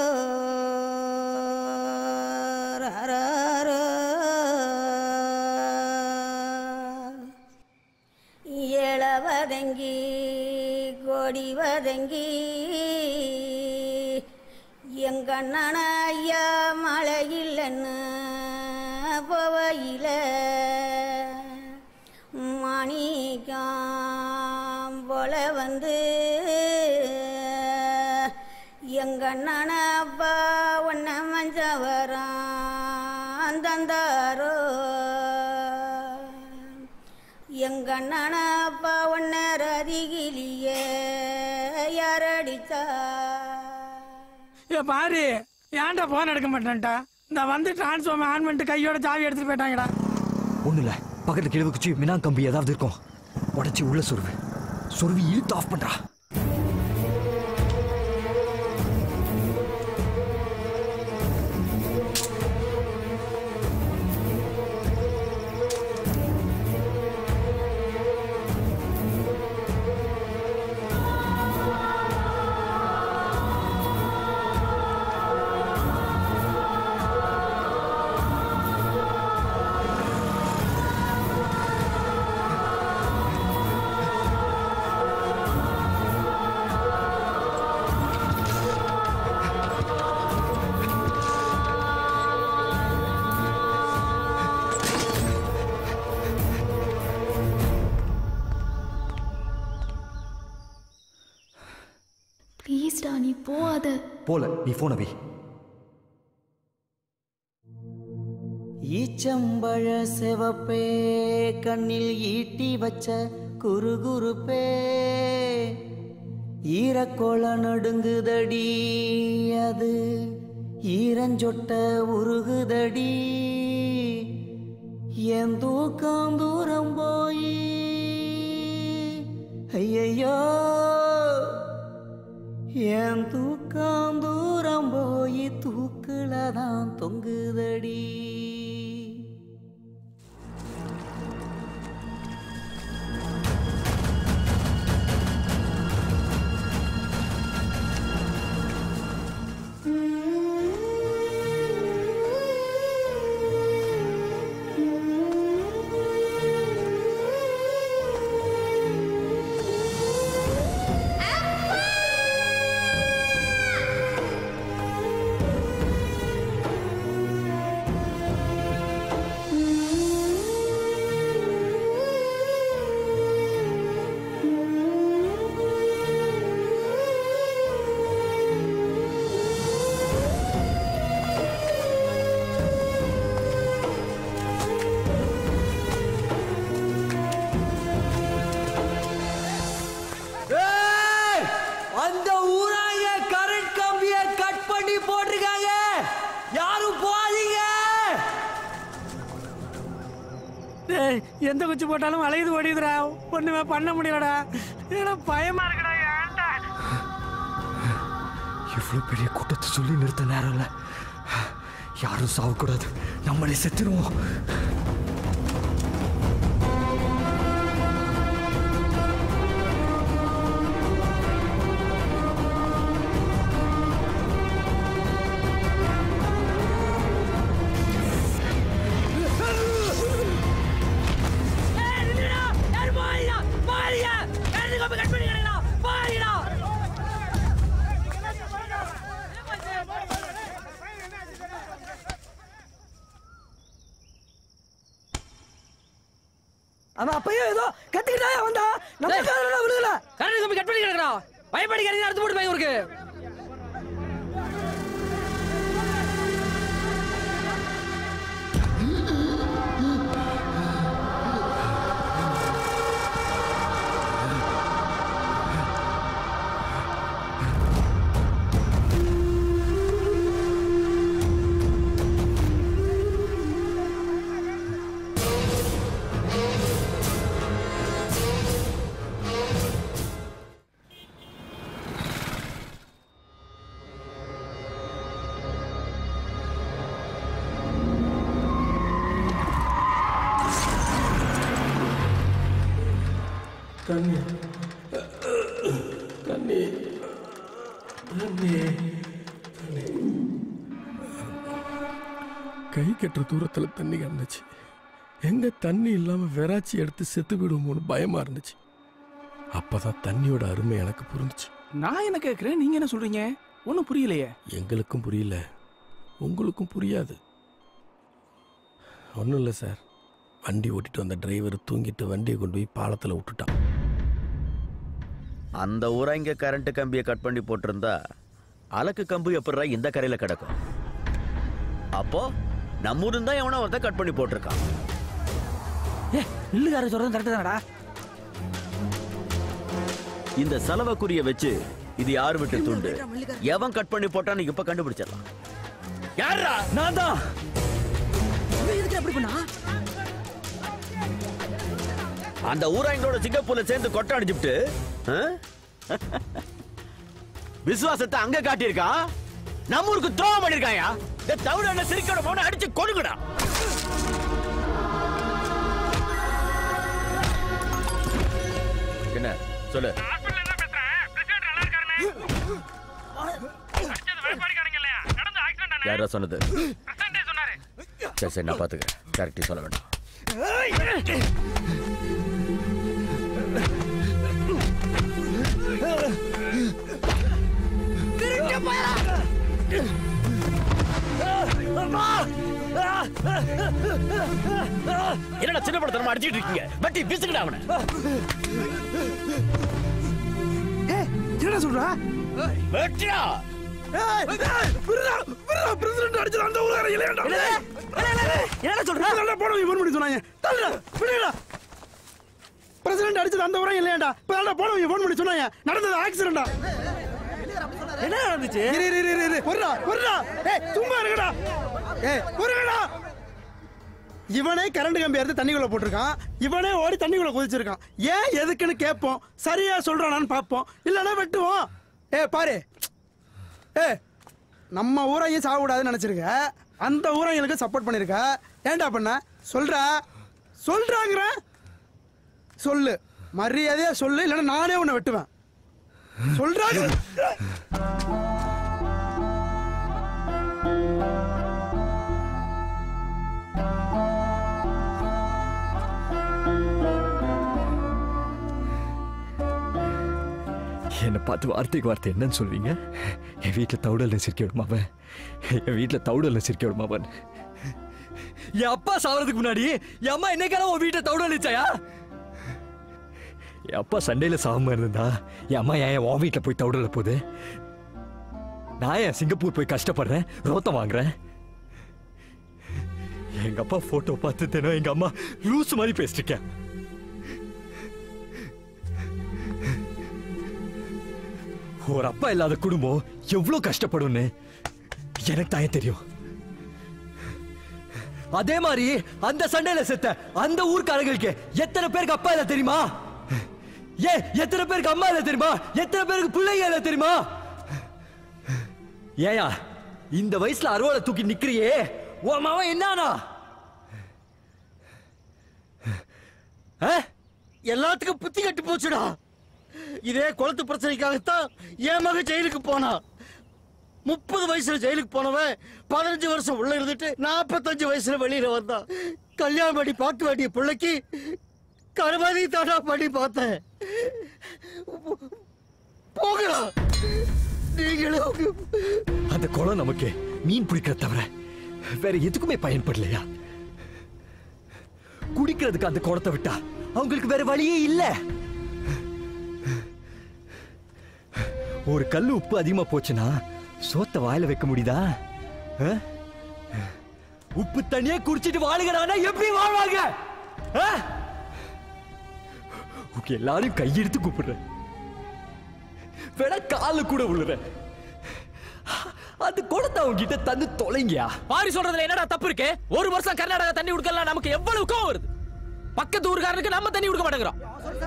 இளவதங்கி கொடி வதங்கி எங்கண்ணன ஐயா மழை இல்லைன்னு போவையில் மாணிக்கம் போல வந்து எங்கண்ணன அப்பா ஒன்ன மஞ்சவரம் தந்தாரோ எங்கண்ணன அப்பா ஒன்ன ரதிகிலியே யாரடிச்சா
ஏ பாரு ஏன்டா போன் எடுக்க மாட்டேன்டா இந்த வந்து டிரான்ஸ்ஃபார்ம் ஆன் பண்ணிட்டு கையோட சாவி எடுத்துட்டு போயிட்டாங்கடா
ஒன்றும் இல்லை பக்கத்து கிழவு குச்சி மினா கம்பி ஏதாவது இருக்கும் உடச்சி உள்ள சொருவு சொருவி இழுத்து ஆஃப் பண்றா
ப்ளீஸ்டா நீ போகாத
போல நீ போன வை
ஈச்சம்பழ சிவப்பே கண்ணில் ஈட்டி வச்ச குறுகுறுப்பே ஈரக்கோள நடுங்குதடி அது ஈரஞ்சொட்ட உருகுதடி என் தூக்கம் தூரம் போய் ஐயையோ என் தூக்கம் தூரம் போய் தூக்குல தான் தொங்குதடி
அந்த ஊராங்க கரண்ட் கம்பிய கட் பண்ணி போட்டிருக்காங்க யாரும் போகாதீங்க
டேய் எந்த குச்சி போட்டாலும் அலையுது ஓடிதுடா ஒண்ணுமே பண்ண முடியலடா ஏன்னா பயமா இருக்குடா ஏன்டா
இவ்வளோ பெரிய கூட்டத்தை சொல்லி நிறுத்த நேரம் இல்லை யாரும் சாவக்கூடாது நம்மளே செத்துருவோம்
அவன் அப்பயே ஏதோ கத்திக்கிட்டே வந்தா நம்ம காதுல விழுகல
கரண்ட் கம்பி கட் பண்ணி கிடக்குறா பயப்படிக்காதீங்க அடுத்து போட்டு போய் இவருக்கு
தண்ணி தண்ணி தண்ணி தண்ணி கை கட்டுற தூரத்தில் தண்ணி கிடந்துச்சு எங்க தண்ணி இல்லாம விராச்சி எடுத்து செத்து விடுவோமோன்னு பயமா இருந்துச்சு அப்பதான் தண்ணியோட அருமை எனக்கு புரிஞ்சுச்சு
நான் என்ன கேட்குறேன் நீங்க என்ன சொல்றீங்க ஒன்றும் புரியலையே
எங்களுக்கும் புரியல உங்களுக்கும் புரியாது ஒன்றும் இல்லை சார் வண்டி ஓட்டிட்டு வந்த டிரைவர் தூங்கிட்டு வண்டியை கொண்டு போய் பாலத்தில் விட்டுட்டான்
அந்த ஊரா இங்க கரண்ட் கம்பியை கட் பண்ணி போட்டிருந்தா அலக்கு கம்பு எப்படிடா இந்த கரையில கிடக்கும் அப்போ நம்ம ஊரு தான் எவனோ ஒருத்தன் கட் பண்ணி போட்டிருக்கான்
ஏ இல்லுகார சொல்றது கரெக்டு தானடா
இந்த செலவுக்குரிய வச்சு இது யார் விட்டு துண்டு எவன் கட் பண்ணி போட்டான்னு இப்ப கண்டுபிடிச்சிடலாம் யாரா
நான் தான்
இதுக்கு எப்படி பண்ணா
அந்த ஊராங்களோட சிங்கப்பூர்ல சேர்ந்து கொட்டை அடிச்சுட்டு விசுவாசத்தை அங்க காட்டியிருக்கான் நம்ம ஊருக்கு துரோகம் பண்ணிருக்காயா இந்த தவிர சிரிக்கோட போன அடிச்சு கொடுங்கடா என்ன சொல்லு யாரா சொன்னது சரி சரி நான் பாத்துக்கிறேன் கரெக்டி சொல்ல வேண்டாம் என்னடா சின்ன படத்தனமா அடிச்சிட்டு இருக்கீங்க பட்டி பிசுக்கிட்ட அவனை
என்ன சொல்ற
வெட்டியா
பிரசிடண்ட் அடிச்சது அந்த ஊரார இல்லையாண்டா என்ன சொல்ற நல்லா போட ஃபோன் பண்ணி சொன்னாங்க தள்ளுடா விடுடா பிரசிடண்ட் அடிச்சது அந்த ஊரா இல்லையாண்டா இப்ப போட ஃபோன் பண்ணி சொன்னாங்க நடந்தது ஆக்சிடென்டா என்ன நடந்துச்சு இரு இரு இரு இரு பொறுடா பொறுடா ஏய் சும்மா இருங்கடா ஏய் பொறுங்கடா இவனே கரண்ட் கம்பி எடுத்து தண்ணிக்குள்ள போட்டிருக்கான் இவனே ஓடி தண்ணிக்குள்ள குதிச்சிருக்கான் ஏன் எதுக்குன்னு கேட்போம் சரியா சொல்றானான்னு பார்ப்போம் இல்லைன்னா வெட்டுவோம் ஏ பாரு ஏ நம்ம ஊரையும் சாகக்கூடாதுன்னு நினச்சிருக்க அந்த ஊரைங்களுக்கு சப்போர்ட் பண்ணிருக்க ஏன்டா பண்ண சொல்றா சொல்றாங்கிற சொல்லு மரியாதையா சொல்லு இல்லைன்னா நானே உன்னை வெட்டுவேன் சொல்றாங்க
என்னை பார்த்து வார்த்தைக்கு வார்த்தை என்னன்னு சொல்வீங்க என் வீட்டில் தவுடலில் சிரிக்க விடுமாவன் என் வீட்டில் தவுடலில் சிரிக்க விடுமாவன் என் அப்பா சாவறதுக்கு முன்னாடி என் அம்மா என்னைக்கான உன் வீட்டை தவுடலிச்சாயா என் அப்பா சண்டையில் சாகாம இருந்தா என் அம்மா ஏன் உன் வீட்டில் போய் தவுடல போகுது நான் ஏன் சிங்கப்பூர் போய் கஷ்டப்படுறேன் ரோத்தம் வாங்குறேன் எங்க அப்பா போட்டோ பார்த்து தினம் எங்க அம்மா லூஸ் மாதிரி பேசிட்டு இருக்கேன் ஒரு அப்பா இல்லாத குடும்பம் எவ்வளவு கஷ்டப்படும்னு எனக்கு தான் தெரியும் அதே மாதிரி அந்த சண்டையில செத்த அந்த ஊர்க்காரங்களுக்கு எத்தனை பேருக்கு அப்பா இல்ல தெரியுமா ஏ எத்தனை பேருக்கு அம்மா இல்ல தெரியுமா எத்தனை பேருக்கு பிள்ளைங்க இல்ல தெரியுமா ஏயா இந்த வயசுல அறுவாலை தூக்கி நிக்கிறியே உன் மவன் என்னானா
எல்லாத்துக்கும் புத்தி கட்டு போச்சுடா இதே குளத்து பிரச்சனைக்காகத்தான் என் மகன் ஜெயிலுக்கு போனா முப்பது வயசுல ஜெயிலுக்கு போனவன் பதினஞ்சு வருஷம் உள்ள இருந்துட்டு நாற்பத்தஞ்சு வயசுல வெளியில வந்தான் கல்யாணம் பண்ணி பார்க்க வேண்டிய பிள்ளைக்கு கருமாதி தாடா பண்ணி பார்த்தேன் போகலாம் நீங்களும்
அந்த குளம் நமக்கு மீன் பிடிக்கிற தவிர வேற எதுக்குமே பயன்படலையா குடிக்கிறதுக்கு அந்த குளத்தை விட்டா அவங்களுக்கு வேற வழியே இல்ல ஒரு கல்லு உப்பு அதிகமா போச்சுன்னா சோத்த வாயில வைக்க முடியுதா ஆ? உப்பு தண்ணியே குடிச்சிட்டு வாழுகிறானா எப்படி வாழ்வாங்க ஆ? உங்க எல்லாரும் கையெடுத்து கூப்பிடுறேன் வேணா காலு கூட விழுறேன் அது குடத்தை அவங்க கிட்ட தந்து தொலைங்கயா
பாரி சொல்றதுல என்னடா தப்பு இருக்கு ஒரு வருஷம் கர்நாடகா தண்ணி கொடுக்கலாம் நமக்கு எவ்வளவு கோவம் வருது பக்கத்து ஊருக்காரனுக்கு நம்ம தண்ணி கொடுக்க மாட்டேங்கிறோம்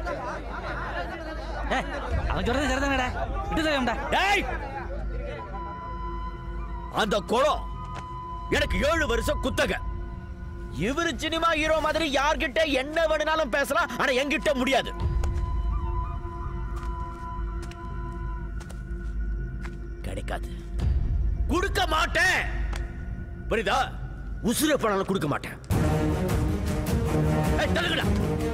ஏய், அவன் சொல்றது சரிதானடா விட்டு தரேன்டா
டேய் அந்த குளம் எனக்கு ஏழு வருஷம் குத்தக இவரு சினிமா ஹீரோ மாதிரி யார்கிட்ட என்ன வேணும்னாலும் பேசலாம் ஆனா என்கிட்ட முடியாது கிடைக்காது கொடுக்க மாட்டேன் புரியுதா உசுர பணம் கொடுக்க மாட்டேன் ஏய், தள்ளுங்கடா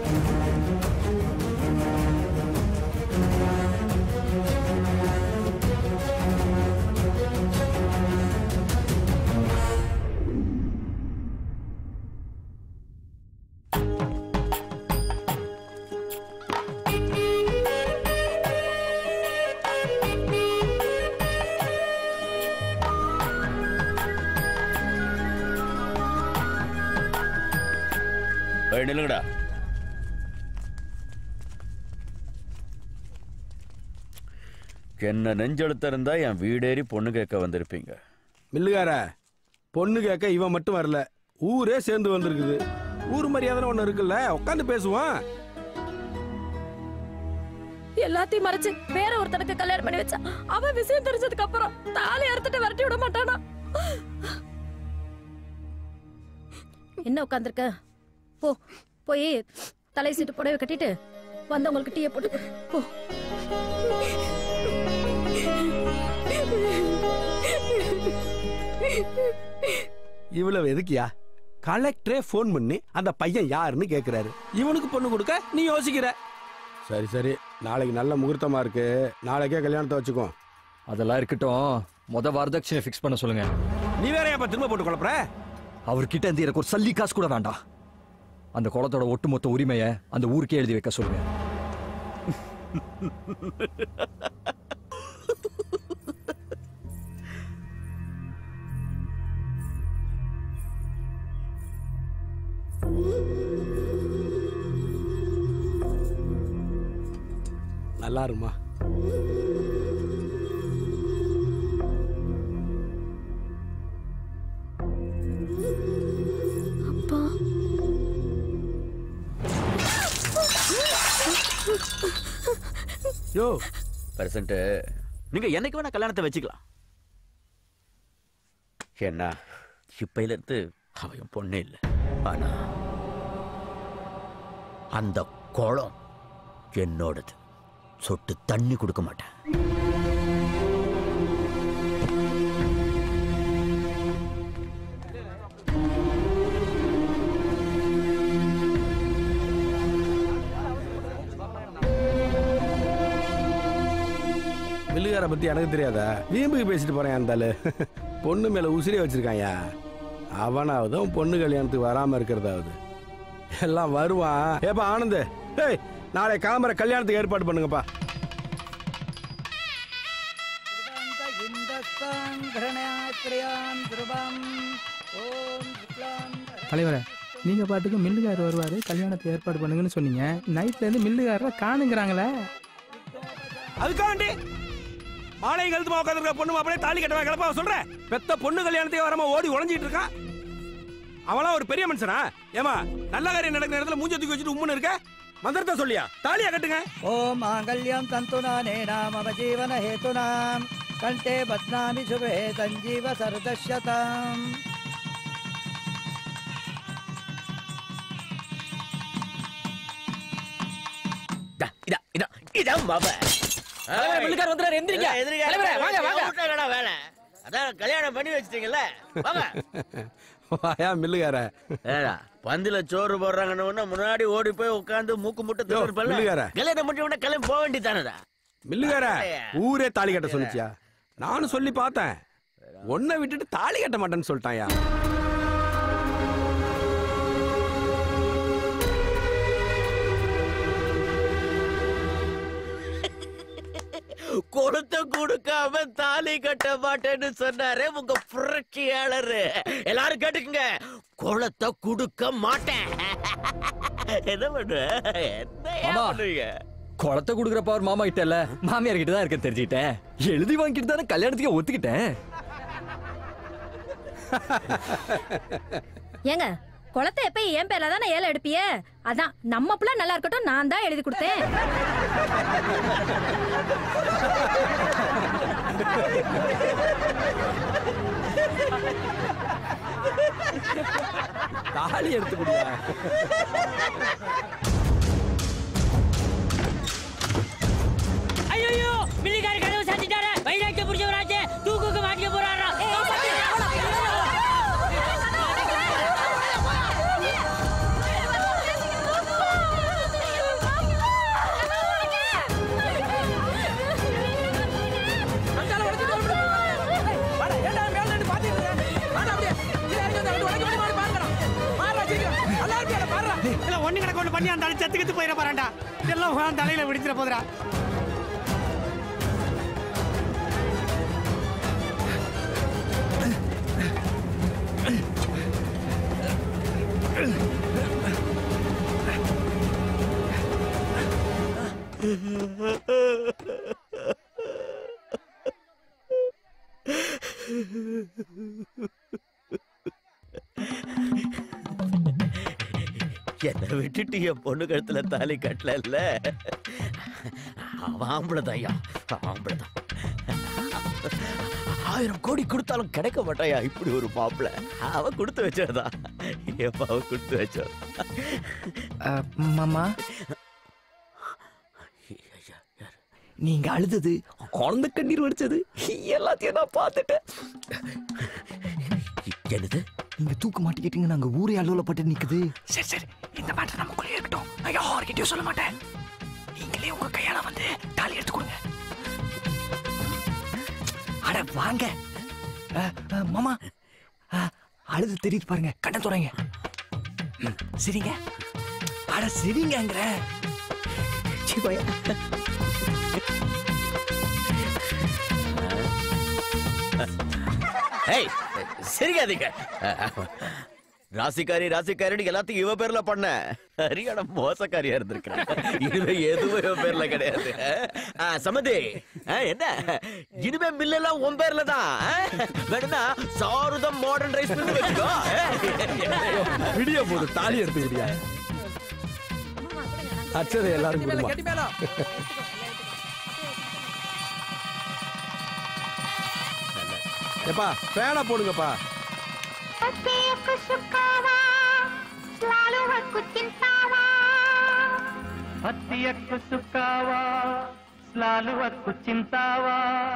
ஏய், நில்லுங்கடா என்ன நெஞ்செழுத்த இருந்தா என் வீடேறி பொண்ணு கேட்க வந்திருப்பீங்க
மில்லுகார பொண்ணு கேட்க இவன் மட்டும் வரல ஊரே சேர்ந்து வந்திருக்குது ஊர் மரியாதை ஒண்ணு இருக்குல்ல உட்காந்து பேசுவான்
எல்லாத்தையும் மறைச்சு வேற ஒருத்தனுக்கு கல்யாணம் பண்ணி வச்சா அவன் விஷயம் தெரிஞ்சதுக்கு அப்புறம் தாலி அறுத்துட்டு விரட்டி விட மாட்டானா என்ன உட்காந்துருக்க போ போய் தலை சீட்டு புடவை கட்டிட்டு வந்தவங்களுக்கு டீயை போட்டு கொடு. போ
இவ்வளவு எதுக்கியா கலெக்டரே ஃபோன் பண்ணி அந்த பையன் யாருன்னு கேக்குறாரு இவனுக்கு பொண்ணு கொடுக்க நீ யோசிக்கிற சரி சரி நாளைக்கு நல்ல முகூர்த்தமா இருக்கு நாளைக்கே கல்யாணத்தை வச்சுக்கோ
அதெல்லாம் இருக்கட்டும் முத வரதட்சணை ஃபிக்ஸ் பண்ண சொல்லுங்க
நீ வேற ஏப்பா திரும்ப போட்டு குழப்பற
அவர்கிட்ட இருந்து எனக்கு ஒரு சல்லி காசு கூட வேண்டாம் அந்த குளத்தோட ஒட்டுமொத்த உரிமையை அந்த ஊருக்கே எழுதி வைக்க சொல்லுங்க
நல்லா இருமா
அப்பா
யோ
பிரசன்ட் நீங்க என்னைக்கு வேணா கல்யாணத்தை வச்சுக்கலாம் என்ன இப்பையில இருந்து அவ என் பொண்ணே இல்லை ஆனா அந்த குளம் என்னோடது சொட்டு தண்ணி கொடுக்க மாட்டேன்
மில்லுகார பத்தி எனக்கு தெரியாதா வீம்புக்கு பேசிட்டு போறேன் அந்த ஆளு பொண்ணு மேல உசிரியே வச்சிருக்காயா அவனாவது அவன் பொண்ணு கல்யாணத்துக்கு வராம இருக்கிறதாவது எல்லாம் வருவான் ஏப்பா ஆனந்த் ஏய் நாளை காமர கல்யாணத்துக்கு ஏற்பாடு பண்ணுங்கப்பா
தலைவரே நீங்க பாட்டுக்கு மில்லுகார் வருவாரு கல்யாணத்தை ஏற்பாடு பண்ணுங்கன்னு சொன்னீங்க நைட்ல இருந்து மில்லுகாரரை காணுங்கிறாங்களே
அதுக்காண்டி
மாலை கழுத்துமா உட்காந்துருக்க பொண்ணு மாப்பிளே தாலி கட்டவா கிளப்பா சொல்ற பெத்த பொண்ணு கல்யாணத்தையே வராம ஓடி உழைஞ்சிட்டு இருக்கான் அவளா ஒரு பெரிய மனுஷனா ஏமா நல்ல காரியம் நடக்கிற இடத்துல மூஞ்ச தூக்கி வச்சுட்டு உம்முன்னு இருக்க மந்திரத்தை சொல்லியா தாலியா கட்டுங்க
ஓம் மாங்கல்யம் தந்துநானே நாம ஜீவன ஹேதுனாம் கண்டே பத்னாமி சுபே சஞ்சீவ சரதஷ்யதாம்
இதா இதா இதான் மாம
தலைவரே, பிள்ளைக்காரர் வந்துட்டாரு, எந்திரிங்க. தலைவரே, வாங்க, வாங்க.
வேலை அதான் கல்யாணம் பண்ணி வச்சிட்டீங்கல்ல வாங்க
வாயா மில்லுகார
ஏடா பந்தில சோறு போடுறாங்கன்னு உடனே முன்னாடி ஓடி போய் உட்கார்ந்து மூக்கு முட்டை
யோ,
தின்னு
மில்லுகார.
கல்யாணம் பண்ணி உடனே கிளம்பி போக வேண்டியதானடா
மில்லுகார ஊரே தாலி கட்ட சொல்லிச்சியா நானும் சொல்லி பார்த்தேன் ஒன்ன விட்டுட்டு தாலி கட்ட மாட்டேன்னு சொல்லிட்டாயா
கொடுத்த கொடுக்காம தாலி கட்ட மாட்டேன்னு சொன்னாரே உங்க புரட்சியாளர் எல்லாரும் கேட்டுக்குங்க குளத்தை கொடுக்க மாட்டேன் என்ன பண்ணுவ என்ன
மாமா.
பண்ணுவீங்க
குளத்தை கொடுக்குற பவர் மாமா கிட்ட இல்ல மாமியார் கிட்ட தான் இருக்க தெரிஞ்சுக்கிட்டேன் எழுதி வாங்கிட்டு தானே கல்யாணத்துக்கு ஒத்துக்கிட்டேன்
ஏங்க குளத்தை எப்ப என் பேர்ல தானே ஏல எடுப்பியே அதான் நம்ம புள்ள நல்லா இருக்கட்டும் நான் தான் எழுதி கொடுத்தேன்
தாலி எடுத்து கொடுயா
ஐயோ மில்லிக்காரி கதவு சாத்திட்டாரு வைராக்கிய புடிச்சவராச்சே தூக்குக்கு மாட்டிக்க போறாரா
எல்லாம் ஒண்ணு கிடக்க ஒண்ணு பண்ணி அந்த ஆளு செத்து கித்து போயிட போறான்டா எல்லாம் உன் தலையில விடிச்சிட போதுடா
என்னை விட்டுட்டு என் பொண்ணு கழுத்துல தாலி கட்டல அவன் ஆம்பளைதாயா ஆம்பளைதான் ஆயிரம் கோடி கொடுத்தாலும் கிடைக்க மாட்டாயா இப்படி ஒரு மாப்பிள அவன் கொடுத்து வச்சதா எப்ப அவன் கொடுத்து வச்சா
மாமா நீங்க அழுதது குழந்தை கண்ணீர் வடிச்சது எல்லாத்தையும் நான் பார்த்துட்டேன்
என்னது
நீங்க தூக்க மாட்டிக்கிட்டீங்க நாங்க ஊரே அலுவல பட்டு நிக்குது சரி சரி இந்த மேட்டர் நமக்குள்ளே இருக்கட்டும் நான் யார்கிட்டயும் சொல்ல மாட்டேன் நீங்களே உங்க கையால வந்து தாலி எடுத்து கொடுங்க அட வாங்க அஹ், அஹ், மாமா அஹ், அழுது தெரியுது பாருங்க கண்ணை துறைங்க ம், சிரிங்க அட சிரிங்கங்கிற சிவாயா
ஏய் சிரிக்காதீங்க ராசிக்காரி ராசிக்காரின்னு எல்லாத்தையும் இவ பேர்ல பண்ண ஹரியானா மோசக்காரியா இருந்திருக்கிறேன் இனிமே எதுவும் இவ பேர்ல கிடையாது ஆ, சமந்தி ஆ, என்ன இனிமே மில்லெல்லாம் உன் பேர்ல தான் ஆ? வேணும்னா சாருதம் மாடர்ன் ரைஸ் மில் வச்சுக்கோ
விடிய போது தாலி எடுத்து விடியா அச்சதை எல்லாரும் கொடுமா ஏப்பா ஃபேனா போடுங்கப்பா
హత్యకు సుక్కావా స్లాలువకు చింతావా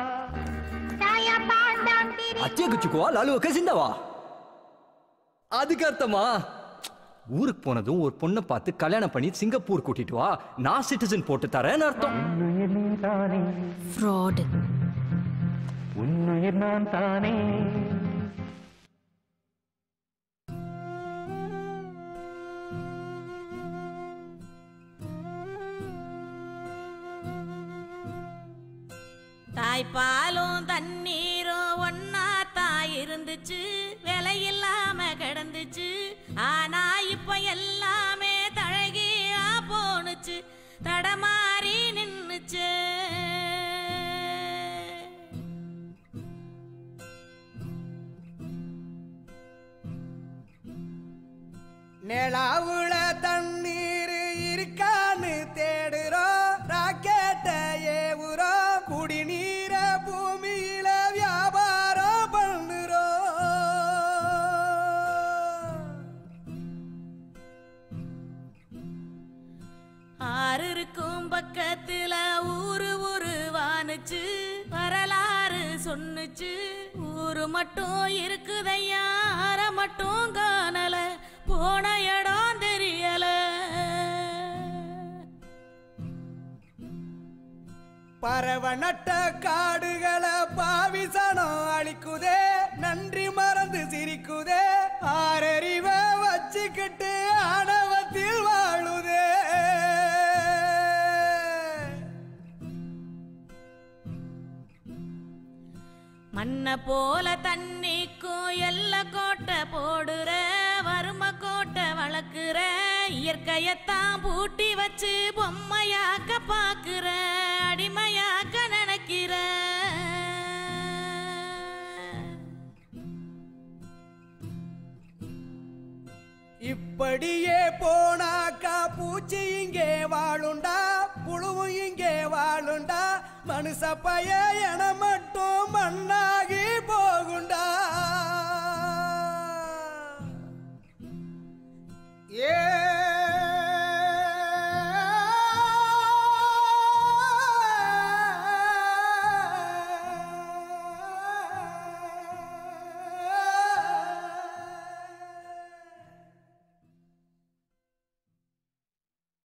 அச்சே குச்சுக்குவா லாலுவக்க சிந்தாவா அதுக்கு அர்த்தமா ஊருக்கு போனதும் ஒரு பொண்ணை பார்த்து கல்யாணம் பண்ணி சிங்கப்பூர் கூட்டிட்டு வா நான் சிட்டிசன் போட்டு தரேன்னு அர்த்தம்
ஃப்ராடு
உன்னுயிர் நான் தானே
தாய்ப்பாலும் தண்ணீரும் ஒன்னா தாய் இருந்துச்சு விலை இல்லாம கிடந்துச்சு ஆனா இப்ப எல்லாமே தழகியா போணுச்சு தடமாறி நின்னுச்சு
நிலாவுல தண்ணீர் இருக்கான்னு தேடுறோம் ராக்கெட்ட ஏவுறோம் குடிநீர பூமியில வியாபாரம் பண்ணுறோம்
ஆறு இருக்கும் பக்கத்துல ஊரு ஊரு வானுச்சு வரலாறு சொன்னுச்சு ஊரு மட்டும் இருக்குதையா ஆற மட்டும் காணல போன இடம் தெரியல
பறவை நட்ட காடுகளை பாவிசனம் அழிக்குதே நன்றி மறந்து சிரிக்குதே ஆறறிவ வச்சுக்கிட்டு ஆணவத்தில் வாழுதே
மண்ணை போல தண்ணிக்கும் எல்ல கோட்டை போடுற வறும கோட்டை வளர்க்குற இயற்கையத்தான் பூட்டி வச்சு பொம்மையாக்க பாக்குற அடிமையாக்க நினைக்கிற
இப்படியே போனாக்கா பூச்சி இங்கே வாழுண்டா புழுவும் இங்கே வாழுண்டா மனுஷ பைய என மட்டும்